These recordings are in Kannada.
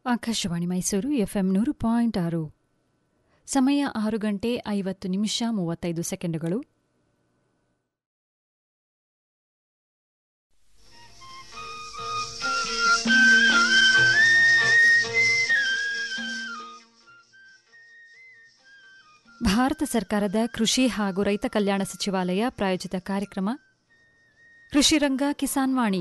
ಆಕಾಶವಾಣಿ ಮೈಸೂರು ಎಫ್ಎಂ ನೂರು ಪಾಯಿಂಟ್ ಆರು ಸಮಯ ಆರು ಗಂಟೆ ಐವತ್ತು ನಿಮಿಷ ಮೂವತ್ತೈದು ಸೆಕೆಂಡುಗಳು ಭಾರತ ಸರ್ಕಾರದ ಕೃಷಿ ಹಾಗೂ ರೈತ ಕಲ್ಯಾಣ ಸಚಿವಾಲಯ ಪ್ರಾಯೋಜಿತ ಕಾರ್ಯಕ್ರಮ ಕೃಷಿರಂಗ ಕಿಸಾನ್ ವಾಣಿ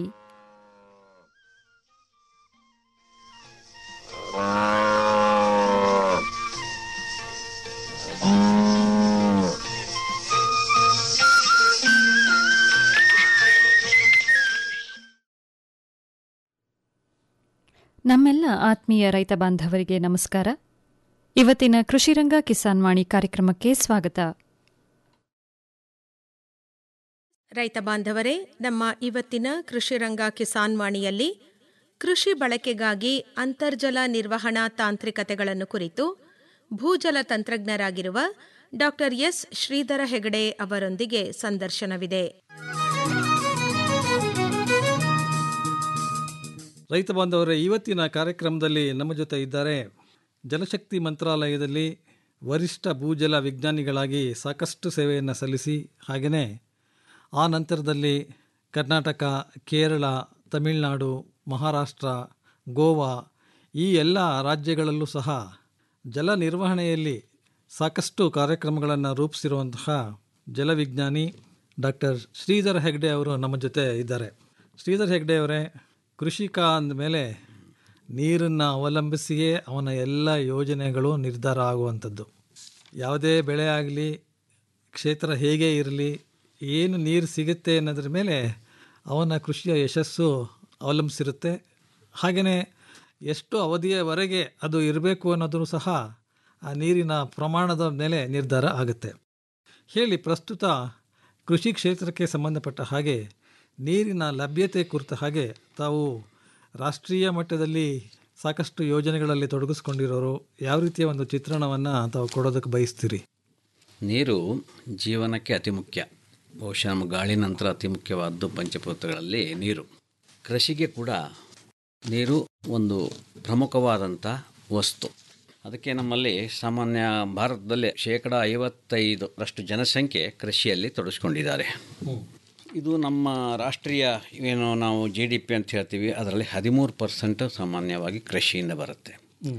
ನಮ್ಮೆಲ್ಲ ಆತ್ಮೀಯ ರೈತ ಬಾಂಧವರಿಗೆ ನಮಸ್ಕಾರ ಇವತ್ತಿನ ಕೃಷಿರಂಗ ಕಿಸಾನ್ ವಾಣಿ ಕಾರ್ಯಕ್ರಮಕ್ಕೆ ಸ್ವಾಗತ ರೈತ ಬಾಂಧವರೇ ನಮ್ಮ ಇವತ್ತಿನ ಕೃಷಿರಂಗ ಕಿಸಾನ್ ವಾಣಿಯಲ್ಲಿ ಕೃಷಿ ಬಳಕೆಗಾಗಿ ಅಂತರ್ಜಲ ನಿರ್ವಹಣಾ ತಾಂತ್ರಿಕತೆಗಳನ್ನು ಕುರಿತು ಭೂಜಲ ತಂತ್ರಜ್ಞರಾಗಿರುವ ಡಾಕ್ಟರ್ ಎಸ್ ಶ್ರೀಧರ ಹೆಗಡೆ ಅವರೊಂದಿಗೆ ಸಂದರ್ಶನವಿದೆ ರೈತ ಬಾಂಧವರೇ ಇವತ್ತಿನ ಕಾರ್ಯಕ್ರಮದಲ್ಲಿ ನಮ್ಮ ಜೊತೆ ಇದ್ದಾರೆ ಜಲಶಕ್ತಿ ಮಂತ್ರಾಲಯದಲ್ಲಿ ವರಿಷ್ಠ ಭೂಜಲ ವಿಜ್ಞಾನಿಗಳಾಗಿ ಸಾಕಷ್ಟು ಸೇವೆಯನ್ನು ಸಲ್ಲಿಸಿ ಹಾಗೆಯೇ ಆ ನಂತರದಲ್ಲಿ ಕರ್ನಾಟಕ ಕೇರಳ ತಮಿಳುನಾಡು ಮಹಾರಾಷ್ಟ್ರ ಗೋವಾ ಈ ಎಲ್ಲ ರಾಜ್ಯಗಳಲ್ಲೂ ಸಹ ಜಲ ನಿರ್ವಹಣೆಯಲ್ಲಿ ಸಾಕಷ್ಟು ಕಾರ್ಯಕ್ರಮಗಳನ್ನು ರೂಪಿಸಿರುವಂತಹ ಜಲವಿಜ್ಞಾನಿ ಡಾಕ್ಟರ್ ಶ್ರೀಧರ್ ಹೆಗ್ಡೆ ಅವರು ನಮ್ಮ ಜೊತೆ ಇದ್ದಾರೆ ಶ್ರೀಧರ್ ಹೆಗ್ಡೆ ಅವರೇ ಕೃಷಿಕ ಅಂದಮೇಲೆ ನೀರನ್ನು ಅವಲಂಬಿಸಿಯೇ ಅವನ ಎಲ್ಲ ಯೋಜನೆಗಳು ನಿರ್ಧಾರ ಆಗುವಂಥದ್ದು ಯಾವುದೇ ಬೆಳೆ ಆಗಲಿ ಕ್ಷೇತ್ರ ಹೇಗೆ ಇರಲಿ ಏನು ನೀರು ಸಿಗುತ್ತೆ ಅನ್ನೋದ್ರ ಮೇಲೆ ಅವನ ಕೃಷಿಯ ಯಶಸ್ಸು ಅವಲಂಬಿಸಿರುತ್ತೆ ಹಾಗೆಯೇ ಎಷ್ಟು ಅವಧಿಯವರೆಗೆ ಅದು ಇರಬೇಕು ಅನ್ನೋದು ಸಹ ಆ ನೀರಿನ ಪ್ರಮಾಣದ ಮೇಲೆ ನಿರ್ಧಾರ ಆಗುತ್ತೆ ಹೇಳಿ ಪ್ರಸ್ತುತ ಕೃಷಿ ಕ್ಷೇತ್ರಕ್ಕೆ ಸಂಬಂಧಪಟ್ಟ ಹಾಗೆ ನೀರಿನ ಲಭ್ಯತೆ ಕುರಿತ ಹಾಗೆ ತಾವು ರಾಷ್ಟ್ರೀಯ ಮಟ್ಟದಲ್ಲಿ ಸಾಕಷ್ಟು ಯೋಜನೆಗಳಲ್ಲಿ ತೊಡಗಿಸ್ಕೊಂಡಿರೋರು ಯಾವ ರೀತಿಯ ಒಂದು ಚಿತ್ರಣವನ್ನು ತಾವು ಕೊಡೋದಕ್ಕೆ ಬಯಸ್ತೀರಿ ನೀರು ಜೀವನಕ್ಕೆ ಅತಿ ಮುಖ್ಯ ಬಹುಶಃ ನಮ್ಮ ಗಾಳಿ ನಂತರ ಅತಿ ಮುಖ್ಯವಾದ್ದು ಪಂಚಭೂತಗಳಲ್ಲಿ ನೀರು ಕೃಷಿಗೆ ಕೂಡ ನೀರು ಒಂದು ಪ್ರಮುಖವಾದಂಥ ವಸ್ತು ಅದಕ್ಕೆ ನಮ್ಮಲ್ಲಿ ಸಾಮಾನ್ಯ ಭಾರತದಲ್ಲಿ ಶೇಕಡ ಐವತ್ತೈದರಷ್ಟು ಜನಸಂಖ್ಯೆ ಕೃಷಿಯಲ್ಲಿ ತೊಡಗಿಸ್ಕೊಂಡಿದ್ದಾರೆ ಇದು ನಮ್ಮ ರಾಷ್ಟ್ರೀಯ ಏನು ನಾವು ಜಿ ಡಿ ಪಿ ಅಂತ ಹೇಳ್ತೀವಿ ಅದರಲ್ಲಿ ಹದಿಮೂರು ಪರ್ಸೆಂಟ್ ಸಾಮಾನ್ಯವಾಗಿ ಕೃಷಿಯಿಂದ ಬರುತ್ತೆ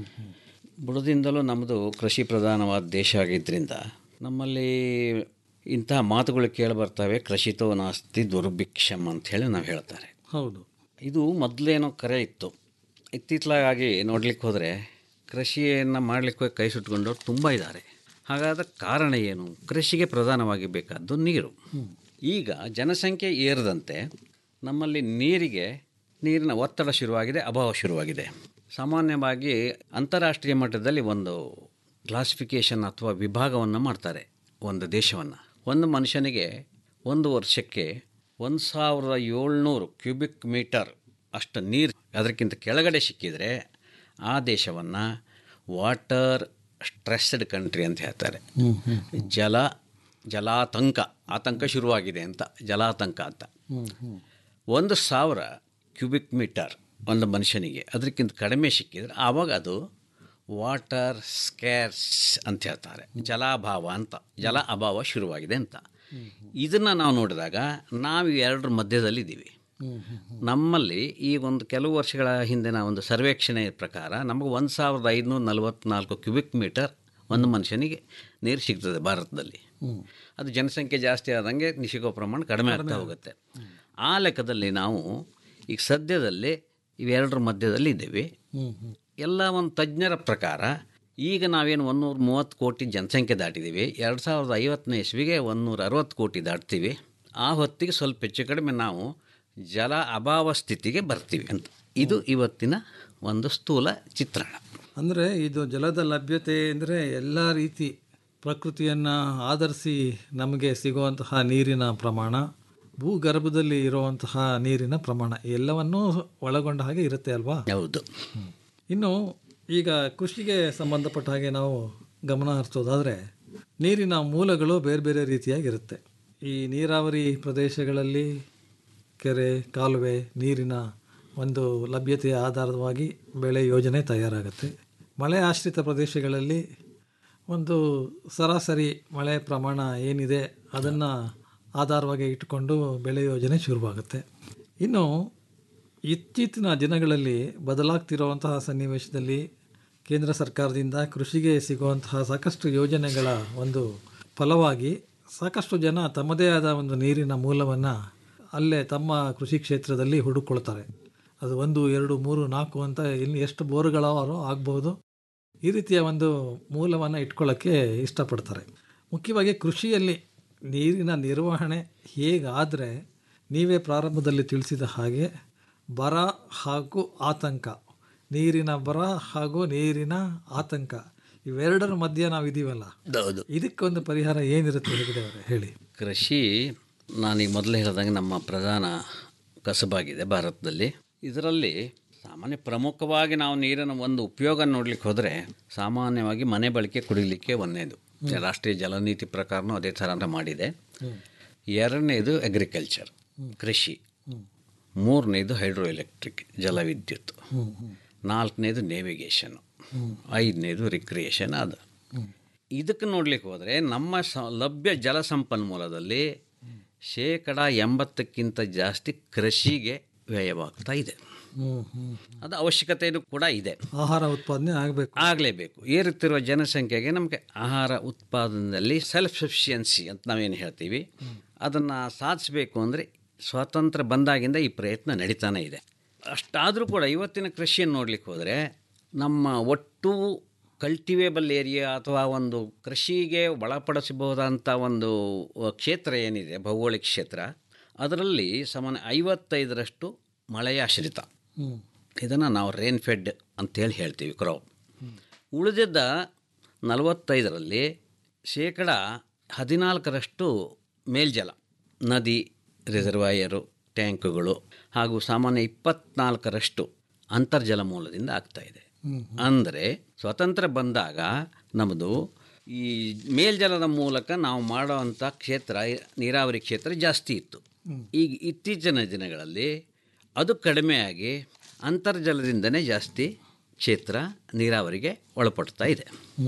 ಬುಡದಿಂದಲೂ ನಮ್ಮದು ಕೃಷಿ ಪ್ರಧಾನವಾದ ದೇಶ ಆಗಿದ್ದರಿಂದ ನಮ್ಮಲ್ಲಿ ಇಂತಹ ಮಾತುಗಳು ಕೇಳಿಬರ್ತವೆ ಕೃಷಿತೋ ನಾಸ್ತಿ ದುರ್ಭಿಕ್ಷಮ್ ಅಂತ ಹೇಳಿ ನಾವು ಹೇಳ್ತಾರೆ ಹೌದು ಇದು ಮೊದಲೇನೋ ಕರೆ ಇತ್ತು ಇತ್ತಿತ್ತಲಾಗಿ ನೋಡ್ಲಿಕ್ಕೆ ಹೋದರೆ ಕೃಷಿಯನ್ನು ಮಾಡಲಿಕ್ಕೆ ಹೋಗಿ ಕೈ ಸುಟ್ಕೊಂಡವ್ರು ತುಂಬ ಇದ್ದಾರೆ ಹಾಗಾದ ಕಾರಣ ಏನು ಕೃಷಿಗೆ ಪ್ರಧಾನವಾಗಿ ಬೇಕಾದ್ದು ನೀರು ಈಗ ಜನಸಂಖ್ಯೆ ಏರದಂತೆ ನಮ್ಮಲ್ಲಿ ನೀರಿಗೆ ನೀರಿನ ಒತ್ತಡ ಶುರುವಾಗಿದೆ ಅಭಾವ ಶುರುವಾಗಿದೆ ಸಾಮಾನ್ಯವಾಗಿ ಅಂತಾರಾಷ್ಟ್ರೀಯ ಮಟ್ಟದಲ್ಲಿ ಒಂದು ಕ್ಲಾಸಿಫಿಕೇಷನ್ ಅಥವಾ ವಿಭಾಗವನ್ನು ಮಾಡ್ತಾರೆ ಒಂದು ದೇಶವನ್ನು ಒಂದು ಮನುಷ್ಯನಿಗೆ ಒಂದು ವರ್ಷಕ್ಕೆ ಒಂದು ಸಾವಿರದ ಏಳ್ನೂರು ಕ್ಯೂಬಿಕ್ ಮೀಟರ್ ಅಷ್ಟು ನೀರು ಅದಕ್ಕಿಂತ ಕೆಳಗಡೆ ಸಿಕ್ಕಿದರೆ ಆ ದೇಶವನ್ನು ವಾಟರ್ ಸ್ಟ್ರೆಸ್ಡ್ ಕಂಟ್ರಿ ಅಂತ ಹೇಳ್ತಾರೆ ಜಲ ಜಲಾತಂಕ ಆತಂಕ ಶುರುವಾಗಿದೆ ಅಂತ ಜಲಾತಂಕ ಅಂತ ಒಂದು ಸಾವಿರ ಕ್ಯೂಬಿಕ್ ಮೀಟರ್ ಒಂದು ಮನುಷ್ಯನಿಗೆ ಅದಕ್ಕಿಂತ ಕಡಿಮೆ ಸಿಕ್ಕಿದ್ರೆ ಆವಾಗ ಅದು ವಾಟರ್ ಸ್ಕ್ಯಾರ್ಸ್ ಅಂತ ಹೇಳ್ತಾರೆ ಜಲಾಭಾವ ಅಂತ ಜಲ ಅಭಾವ ಶುರುವಾಗಿದೆ ಅಂತ ಇದನ್ನು ನಾವು ನೋಡಿದಾಗ ನಾವು ಎರಡರ ಮಧ್ಯದಲ್ಲಿದ್ದೀವಿ ನಮ್ಮಲ್ಲಿ ಈ ಒಂದು ಕೆಲವು ವರ್ಷಗಳ ಹಿಂದಿನ ಒಂದು ಸರ್ವೇಕ್ಷಣೆ ಪ್ರಕಾರ ನಮಗೆ ಒಂದು ಸಾವಿರದ ಐದುನೂರ ನಲವತ್ತ್ನಾಲ್ಕು ಕ್ಯೂಬಿಕ್ ಮೀಟರ್ ಒಂದು ಮನುಷ್ಯನಿಗೆ ನೀರು ಸಿಗ್ತದೆ ಭಾರತದಲ್ಲಿ ಅದು ಜನಸಂಖ್ಯೆ ಜಾಸ್ತಿ ಆದಂಗೆ ಸಿಗೋ ಪ್ರಮಾಣ ಕಡಿಮೆ ಆಗ್ತಾ ಹೋಗುತ್ತೆ ಆ ಲೆಕ್ಕದಲ್ಲಿ ನಾವು ಈಗ ಸದ್ಯದಲ್ಲಿ ಇವೆರಡರ ಮಧ್ಯದಲ್ಲಿ ಇದ್ದೀವಿ ಎಲ್ಲ ಒಂದು ತಜ್ಞರ ಪ್ರಕಾರ ಈಗ ನಾವೇನು ಒಂದೂರ ಮೂವತ್ತು ಕೋಟಿ ಜನಸಂಖ್ಯೆ ದಾಟಿದ್ದೀವಿ ಎರಡು ಸಾವಿರದ ಐವತ್ತನೇ ಇಸ್ವಿಗೆ ಒಂದೂರ ಅರವತ್ತು ಕೋಟಿ ದಾಟ್ತೀವಿ ಆ ಹೊತ್ತಿಗೆ ಸ್ವಲ್ಪ ಹೆಚ್ಚು ಕಡಿಮೆ ನಾವು ಜಲ ಅಭಾವ ಸ್ಥಿತಿಗೆ ಬರ್ತೀವಿ ಅಂತ ಇದು ಇವತ್ತಿನ ಒಂದು ಸ್ಥೂಲ ಚಿತ್ರಣ ಅಂದರೆ ಇದು ಜಲದ ಲಭ್ಯತೆ ಅಂದರೆ ಎಲ್ಲ ರೀತಿ ಪ್ರಕೃತಿಯನ್ನು ಆಧರಿಸಿ ನಮಗೆ ಸಿಗುವಂತಹ ನೀರಿನ ಪ್ರಮಾಣ ಭೂಗರ್ಭದಲ್ಲಿ ಇರುವಂತಹ ನೀರಿನ ಪ್ರಮಾಣ ಎಲ್ಲವನ್ನೂ ಒಳಗೊಂಡ ಹಾಗೆ ಇರುತ್ತೆ ಅಲ್ವಾ ಹೌದು ಇನ್ನು ಈಗ ಕೃಷಿಗೆ ಸಂಬಂಧಪಟ್ಟ ಹಾಗೆ ನಾವು ಗಮನ ಹರಿಸೋದಾದರೆ ನೀರಿನ ಮೂಲಗಳು ಬೇರೆ ಬೇರೆ ರೀತಿಯಾಗಿರುತ್ತೆ ಈ ನೀರಾವರಿ ಪ್ರದೇಶಗಳಲ್ಲಿ ಕೆರೆ ಕಾಲುವೆ ನೀರಿನ ಒಂದು ಲಭ್ಯತೆಯ ಆಧಾರವಾಗಿ ಬೆಳೆ ಯೋಜನೆ ತಯಾರಾಗುತ್ತೆ ಮಳೆ ಆಶ್ರಿತ ಪ್ರದೇಶಗಳಲ್ಲಿ ಒಂದು ಸರಾಸರಿ ಮಳೆ ಪ್ರಮಾಣ ಏನಿದೆ ಅದನ್ನು ಆಧಾರವಾಗಿ ಇಟ್ಟುಕೊಂಡು ಬೆಳೆ ಯೋಜನೆ ಶುರುವಾಗುತ್ತೆ ಇನ್ನು ಇತ್ತೀಚಿನ ದಿನಗಳಲ್ಲಿ ಬದಲಾಗ್ತಿರುವಂತಹ ಸನ್ನಿವೇಶದಲ್ಲಿ ಕೇಂದ್ರ ಸರ್ಕಾರದಿಂದ ಕೃಷಿಗೆ ಸಿಗುವಂತಹ ಸಾಕಷ್ಟು ಯೋಜನೆಗಳ ಒಂದು ಫಲವಾಗಿ ಸಾಕಷ್ಟು ಜನ ತಮ್ಮದೇ ಆದ ಒಂದು ನೀರಿನ ಮೂಲವನ್ನು ಅಲ್ಲೇ ತಮ್ಮ ಕೃಷಿ ಕ್ಷೇತ್ರದಲ್ಲಿ ಹುಡುಕೊಳ್ತಾರೆ ಅದು ಒಂದು ಎರಡು ಮೂರು ನಾಲ್ಕು ಅಂತ ಇನ್ನು ಎಷ್ಟು ಬೋರ್ಗಳವರೋ ಆಗ್ಬೋದು ಈ ರೀತಿಯ ಒಂದು ಮೂಲವನ್ನು ಇಟ್ಕೊಳ್ಳೋಕ್ಕೆ ಇಷ್ಟಪಡ್ತಾರೆ ಮುಖ್ಯವಾಗಿ ಕೃಷಿಯಲ್ಲಿ ನೀರಿನ ನಿರ್ವಹಣೆ ಹೇಗಾದರೆ ನೀವೇ ಪ್ರಾರಂಭದಲ್ಲಿ ತಿಳಿಸಿದ ಹಾಗೆ ಬರ ಹಾಗೂ ಆತಂಕ ನೀರಿನ ಬರ ಹಾಗೂ ನೀರಿನ ಆತಂಕ ಇವೆರಡರ ಮಧ್ಯೆ ನಾವು ಇದೀವಲ್ಲ ಹೌದು ಇದಕ್ಕೊಂದು ಪರಿಹಾರ ಏನಿರುತ್ತೆ ಹೇಗಿದೆ ಅವರೇ ಹೇಳಿ ಕೃಷಿ ನಾನೀಗ ಮೊದಲೇ ಹೇಳ್ದಂಗೆ ನಮ್ಮ ಪ್ರಧಾನ ಕಸಬಾಗಿದೆ ಭಾರತದಲ್ಲಿ ಇದರಲ್ಲಿ ಸಾಮಾನ್ಯ ಪ್ರಮುಖವಾಗಿ ನಾವು ನೀರಿನ ಒಂದು ಉಪಯೋಗ ನೋಡ್ಲಿಕ್ಕೆ ಹೋದರೆ ಸಾಮಾನ್ಯವಾಗಿ ಮನೆ ಬಳಕೆ ಕುಡಿಲಿಕ್ಕೆ ಒಂದನೇದು ರಾಷ್ಟ್ರೀಯ ಜಲನೀತಿ ಪ್ರಕಾರನೂ ಅದೇ ಥರ ಮಾಡಿದೆ ಎರಡನೇದು ಅಗ್ರಿಕಲ್ಚರ್ ಕೃಷಿ ಮೂರನೇದು ಹೈಡ್ರೋ ಎಲೆಕ್ಟ್ರಿಕ್ ಜಲವಿದ್ಯುತ್ ನಾಲ್ಕನೇದು ನೇವಿಗೇಷನ್ ಐದನೇದು ರಿಕ್ರಿಯೇಷನ್ ಅದು ಇದಕ್ಕೆ ನೋಡ್ಲಿಕ್ಕೆ ಹೋದರೆ ನಮ್ಮ ಸ ಲಭ್ಯ ಜಲ ಸಂಪನ್ಮೂಲದಲ್ಲಿ ಶೇಕಡ ಎಂಬತ್ತಕ್ಕಿಂತ ಜಾಸ್ತಿ ಕೃಷಿಗೆ ವ್ಯಯವಾಗ್ತಾ ಇದೆ ಅದು ಅವಶ್ಯಕತೆಯೂ ಕೂಡ ಇದೆ ಆಹಾರ ಉತ್ಪಾದನೆ ಆಗಬೇಕು ಆಗಲೇಬೇಕು ಏರುತ್ತಿರುವ ಜನಸಂಖ್ಯೆಗೆ ನಮಗೆ ಆಹಾರ ಉತ್ಪಾದನೆಯಲ್ಲಿ ಸೆಲ್ಫ್ ಸಫಿಷಿಯನ್ಸಿ ಅಂತ ನಾವೇನು ಹೇಳ್ತೀವಿ ಅದನ್ನು ಸಾಧಿಸಬೇಕು ಅಂದರೆ ಸ್ವಾತಂತ್ರ್ಯ ಬಂದಾಗಿಂದ ಈ ಪ್ರಯತ್ನ ನಡೀತಾನೆ ಇದೆ ಅಷ್ಟಾದರೂ ಕೂಡ ಇವತ್ತಿನ ಕೃಷಿಯನ್ನು ನೋಡ್ಲಿಕ್ಕೆ ಹೋದರೆ ನಮ್ಮ ಒಟ್ಟು ಕಲ್ಟಿವೇಬಲ್ ಏರಿಯಾ ಅಥವಾ ಒಂದು ಕೃಷಿಗೆ ಒಳಪಡಿಸಬಹುದಂಥ ಒಂದು ಕ್ಷೇತ್ರ ಏನಿದೆ ಭೌಗೋಳಿಕ ಕ್ಷೇತ್ರ ಅದರಲ್ಲಿ ಸಮಾನ ಐವತ್ತೈದರಷ್ಟು ಮಳೆಯಾಶ್ರಿತ ಇದನ್ನು ನಾವು ರೇನ್ ಫೆಡ್ ಅಂತೇಳಿ ಹೇಳ್ತೀವಿ ಕ್ರಾಪ್ ಉಳಿದಿದ್ದ ನಲವತ್ತೈದರಲ್ಲಿ ಶೇಕಡ ಹದಿನಾಲ್ಕರಷ್ಟು ಮೇಲ್ಜಲ ನದಿ ರಿಸರ್ವಾಯರು ಟ್ಯಾಂಕುಗಳು ಹಾಗೂ ಸಾಮಾನ್ಯ ಇಪ್ಪತ್ನಾಲ್ಕರಷ್ಟು ಅಂತರ್ಜಲ ಮೂಲದಿಂದ ಆಗ್ತಾ ಇದೆ ಅಂದರೆ ಸ್ವಾತಂತ್ರ್ಯ ಬಂದಾಗ ನಮ್ಮದು ಈ ಮೇಲ್ಜಲದ ಮೂಲಕ ನಾವು ಮಾಡೋವಂಥ ಕ್ಷೇತ್ರ ನೀರಾವರಿ ಕ್ಷೇತ್ರ ಜಾಸ್ತಿ ಇತ್ತು ಈಗ ಇತ್ತೀಚಿನ ದಿನಗಳಲ್ಲಿ ಅದು ಕಡಿಮೆಯಾಗಿ ಅಂತರ್ಜಲದಿಂದನೇ ಜಾಸ್ತಿ ಕ್ಷೇತ್ರ ನೀರಾವರಿಗೆ ಒಳಪಡ್ತಾ ಇದೆ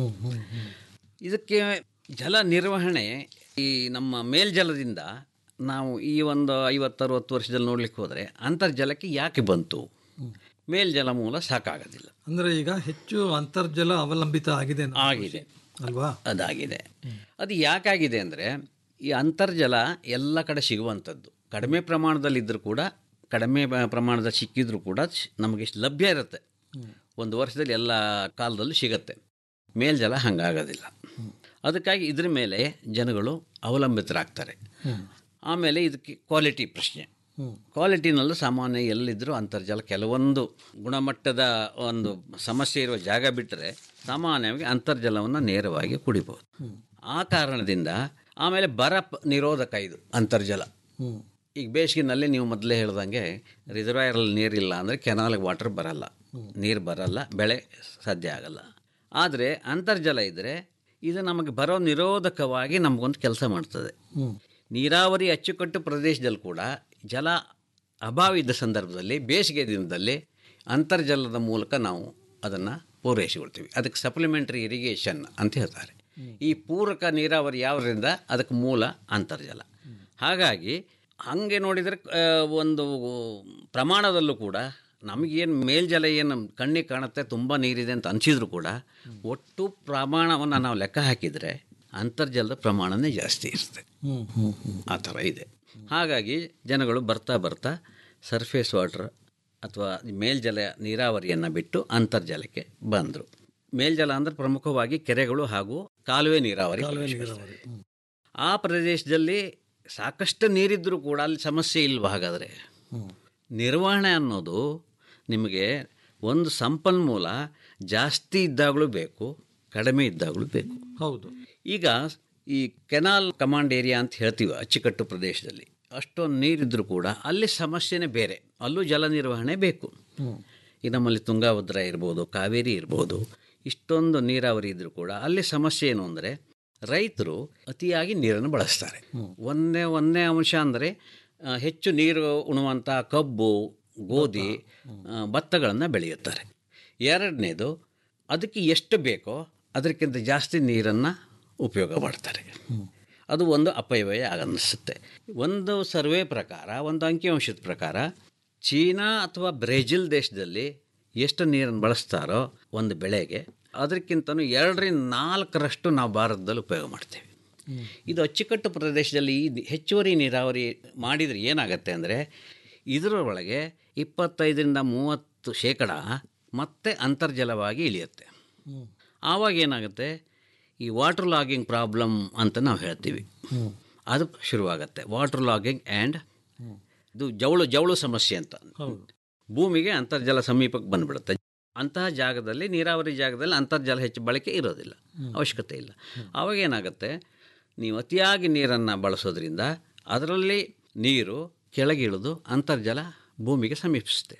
ಇದಕ್ಕೆ ಜಲ ನಿರ್ವಹಣೆ ಈ ನಮ್ಮ ಮೇಲ್ಜಲದಿಂದ ನಾವು ಈ ಒಂದು ಐವತ್ತರವತ್ತು ವರ್ಷದಲ್ಲಿ ನೋಡ್ಲಿಕ್ಕೆ ಹೋದರೆ ಅಂತರ್ಜಲಕ್ಕೆ ಯಾಕೆ ಬಂತು ಮೇಲ್ಜಲ ಮೂಲ ಸಾಕಾಗೋದಿಲ್ಲ ಅಂದರೆ ಈಗ ಹೆಚ್ಚು ಅಂತರ್ಜಲ ಅವಲಂಬಿತ ಆಗಿದೆ ನಾವು. ಆಗಿದೆ ಅಲ್ವಾ ಅದಾಗಿದೆ ಅದು ಯಾಕಾಗಿದೆ ಅಂದರೆ ಈ ಅಂತರ್ಜಲ ಎಲ್ಲ ಕಡೆ ಸಿಗುವಂಥದ್ದು ಕಡಿಮೆ ಪ್ರಮಾಣದಲ್ಲಿದ್ದರೂ ಕೂಡ ಕಡಿಮೆ ಬ- ಪ್ರಮಾಣದಲ್ಲಿ ಸಿಕ್ಕಿದ್ರೂ ಕೂಡ ಶ್- ನಮಗೆ ಲಭ್ಯ ಇರುತ್ತೆ ಒಂದು ವರ್ಷದಲ್ಲಿ ಎಲ್ಲ ಕಾಲದಲ್ಲೂ ಸಿಗತ್ತೆ ಮೇಲ್ಜಲ ಹಂಗಾಗೋದಿಲ್ಲ ಅದಕ್ಕಾಗಿ ಇದ್ರ ಮೇಲೆ ಜನಗಳು ಅವಲಂಬಿತರಾಗ್ತಾರೆ ಆಮೇಲೆ ಇದಕ್ಕೆ ಕ್ವಾಲಿಟಿ ಪ್ರಶ್ನೆ ಕ್ವಾಲಿಟಿನಲ್ಲೂ ಸಾಮಾನ್ಯ ಎಲ್ಲಿದ್ದರೂ ಅಂತರ್ಜಲ ಕೆಲವೊಂದು ಗುಣಮಟ್ಟದ ಒಂದು ಸಮಸ್ಯೆ ಇರುವ ಜಾಗ ಬಿಟ್ಟರೆ ಸಾಮಾನ್ಯವಾಗಿ ಅಂತರ್ಜಲವನ್ನು ನೇರವಾಗಿ ಕುಡಿಬೋದು ಆ ಕಾರಣದಿಂದ ಆಮೇಲೆ ಬರ ಪ- ನಿರೋಧಕ ಇದು ಅಂತರ್ಜಲ ಈಗ ಬೇಸಿಗೆನಲ್ಲಿ ನೀವು ಮೊದಲೇ ಹೇಳ್ದಂಗೆ ರಿಸರ್ವಾಯರಲ್ಲಿ ನೀರಿಲ್ಲ ಅಂದರೆ ಕೆನಾಲ್ಗೆ ವಾಟರ್ ಬರಲ್ಲ ನೀರು ಬರಲ್ಲ ಬೆಳೆ ಸಾಧ್ಯ ಆಗಲ್ಲ ಆದರೆ ಅಂತರ್ಜಲ ಇದ್ದರೆ ಇದು ನಮಗೆ ಬರೋ ನಿರೋಧಕವಾಗಿ ನಮಗೊಂದು ಕೆಲಸ ಮಾಡ್ತದೆ ನೀರಾವರಿ ಅಚ್ಚುಕಟ್ಟು ಪ್ರದೇಶದಲ್ಲಿ ಕೂಡ ಜಲ ಅಭಾವ ಇದ್ದ ಸಂದರ್ಭದಲ್ಲಿ ಬೇಸಿಗೆ ದಿನದಲ್ಲಿ ಅಂತರ್ಜಲದ ಮೂಲಕ ನಾವು ಅದನ್ನು ಪೂರೈಸಿಕೊಳ್ತೀವಿ ಅದಕ್ಕೆ ಸಪ್ಲಿಮೆಂಟರಿ ಇರಿಗೇಷನ್ ಅಂತ ಹೇಳ್ತಾರೆ ಈ ಪೂರಕ ನೀರಾವರಿ ಯಾವುದರಿಂದ ಅದಕ್ಕೆ ಮೂಲ ಅಂತರ್ಜಲ ಹಾಗಾಗಿ ಹಾಗೆ ನೋಡಿದರೆ ಆ, ಒಂದು ಪ್ರಮಾಣದಲ್ಲೂ ಕೂಡ ನಮಗೇನು ಮೇಲ್ಜಲ ಏನು ಕಣ್ಣಿಗೆ ಕಾಣುತ್ತೆ ತುಂಬ ನೀರಿದೆ ಅಂತ ಅನಿಸಿದ್ರು ಕೂಡ ಒಟ್ಟು ಪ್ರಮಾಣವನ್ನು ನಾವು ಲೆಕ್ಕ ಹಾಕಿದರೆ ಅಂತರ್ಜಲದ ಪ್ರಮಾಣನೇ ಜಾಸ್ತಿ ಇರುತ್ತೆ ಆ ಥರ ಇದೆ ಹಾಗಾಗಿ ಜನಗಳು ಬರ್ತಾ ಬರ್ತಾ ಸರ್ಫೇಸ್ ವಾಟರ್ ಅಥವಾ ಮೇಲ್ಜಲ ನೀರಾವರಿಯನ್ನು ಬಿಟ್ಟು ಅಂತರ್ಜಲಕ್ಕೆ ಬಂದರು ಮೇಲ್ಜಲ ಅಂದರೆ ಪ್ರಮುಖವಾಗಿ ಕೆರೆಗಳು ಹಾಗೂ ಕಾಲುವೆ ನೀರಾವರಿ ಪ್ರದೇಶಗಳು. ಆ ಪ್ರದೇಶದಲ್ಲಿ ಸಾಕಷ್ಟು ನೀರಿದ್ದರೂ ಕೂಡ ಅಲ್ಲಿ ಸಮಸ್ಯೆ ಇಲ್ವ ಹಾಗಾದರೆ ನಿರ್ವಹಣೆ ಅನ್ನೋದು ನಿಮಗೆ ಒಂದು ಸಂಪನ್ಮೂಲ ಜಾಸ್ತಿ ಇದ್ದಾಗಲೂ ಬೇಕು ಕಡಿಮೆ ಇದ್ದಾಗಲೂ ಬೇಕು ಹೌದು ಈಗ ಈ ಕೆನಾಲ್ ಕಮಾಂಡ್ ಏರಿಯಾ ಅಂತ ಹೇಳ್ತೀವಿ ಅಚ್ಚುಕಟ್ಟು ಪ್ರದೇಶದಲ್ಲಿ ಅಷ್ಟೊಂದು ನೀರಿದ್ದರೂ ಕೂಡ ಅಲ್ಲಿ ಸಮಸ್ಯೆನೇ ಬೇರೆ ಅಲ್ಲೂ ಜಲ ನಿರ್ವಹಣೆ ಬೇಕು ಈ ನಮ್ಮಲ್ಲಿ ತುಂಗಾಭದ್ರಾ ಇರ್ಬೋದು ಕಾವೇರಿ ಇರ್ಬೋದು ಇಷ್ಟೊಂದು ನೀರಾವರಿ ಇದ್ದರೂ ಕೂಡ ಅಲ್ಲಿ ಸಮಸ್ಯೆ ಏನು ಅಂದರೆ ರೈತರು ಅತಿಯಾಗಿ ನೀರನ್ನು ಬಳಸ್ತಾರೆ ಒಂದೇ ಒಂದೇ ಅಂಶ ಅಂದರೆ ಹೆಚ್ಚು ನೀರು ಉಣುವಂಥ ಕಬ್ಬು ಗೋಧಿ ಭತ್ತಗಳನ್ನು ಬೆಳೆಯುತ್ತಾರೆ ಎರಡನೇದು ಅದಕ್ಕೆ ಎಷ್ಟು ಬೇಕೋ ಅದಕ್ಕಿಂತ ಜಾಸ್ತಿ ನೀರನ್ನು ಉಪಯೋಗ ಮಾಡ್ತಾರೆ ಅದು ಒಂದು ಅಪವ್ಯಯ ಅನ್ನಿಸುತ್ತೆ ಒಂದು ಸರ್ವೆ ಪ್ರಕಾರ ಒಂದು ಅಂಕಿಅಂಶದ ಪ್ರಕಾರ ಚೀನಾ ಅಥವಾ ಬ್ರೆಜಿಲ್ ದೇಶದಲ್ಲಿ ಎಷ್ಟು ನೀರನ್ನು ಬಳಸ್ತಾರೋ ಒಂದು ಬೆಳೆಗೆ ಅದಕ್ಕಿಂತನೂ ಎರಡರಿಂದ ನಾಲ್ಕರಷ್ಟು ನಾವು ಭಾರತದಲ್ಲಿ ಉಪಯೋಗ ಮಾಡ್ತೇವೆ ಇದು ಅಚ್ಚುಕಟ್ಟು ಪ್ರದೇಶದಲ್ಲಿ ಈ ಹೆಚ್ಚುವರಿ ನೀರಾವರಿ ಮಾಡಿದರೆ ಏನಾಗುತ್ತೆ ಅಂದರೆ ಇದರೊಳಗೆ ಇಪ್ಪತ್ತೈದರಿಂದ ಮೂವತ್ತು ಶೇಕಡ ಮತ್ತೆ ಅಂತರ್ಜಲವಾಗಿ ಇಳಿಯುತ್ತೆ ಆವಾಗ ಏನಾಗುತ್ತೆ ಈ ವಾಟರ್ ಲಾಗಿಂಗ್ ಪ್ರಾಬ್ಲಮ್ ಅಂತ ನಾವು ಹೇಳ್ತೀವಿ ಅದು ಶುರುವಾಗುತ್ತೆ ವಾಟರ್ ಲಾಗಿಂಗ್ ಆ್ಯಂಡ್ ಇದು ಜವಳು ಜವಳು ಸಮಸ್ಯೆ ಅಂತ ಭೂಮಿಗೆ ಅಂತರ್ಜಲ ಸಮೀಪಕ್ಕೆ ಬಂದ್ಬಿಡುತ್ತೆ ಅಂತಹ ಜಾಗದಲ್ಲಿ ನೀರಾವರಿ ಜಾಗದಲ್ಲಿ ಅಂತರ್ಜಲ ಹೆಚ್ಚು ಬಳಕೆ ಇರೋದಿಲ್ಲ ಅವಶ್ಯಕತೆ ಇಲ್ಲ ಆವಾಗ ಏನಾಗುತ್ತೆ ನೀವು ಅತಿಯಾಗಿ ನೀರನ್ನು ಬಳಸೋದ್ರಿಂದ ಅದರಲ್ಲಿ ನೀರು ಕೆಳಗಿಳಿದು ಅಂತರ್ಜಲ ಭೂಮಿಗೆ ಸಮೀಪಿಸುತ್ತೆ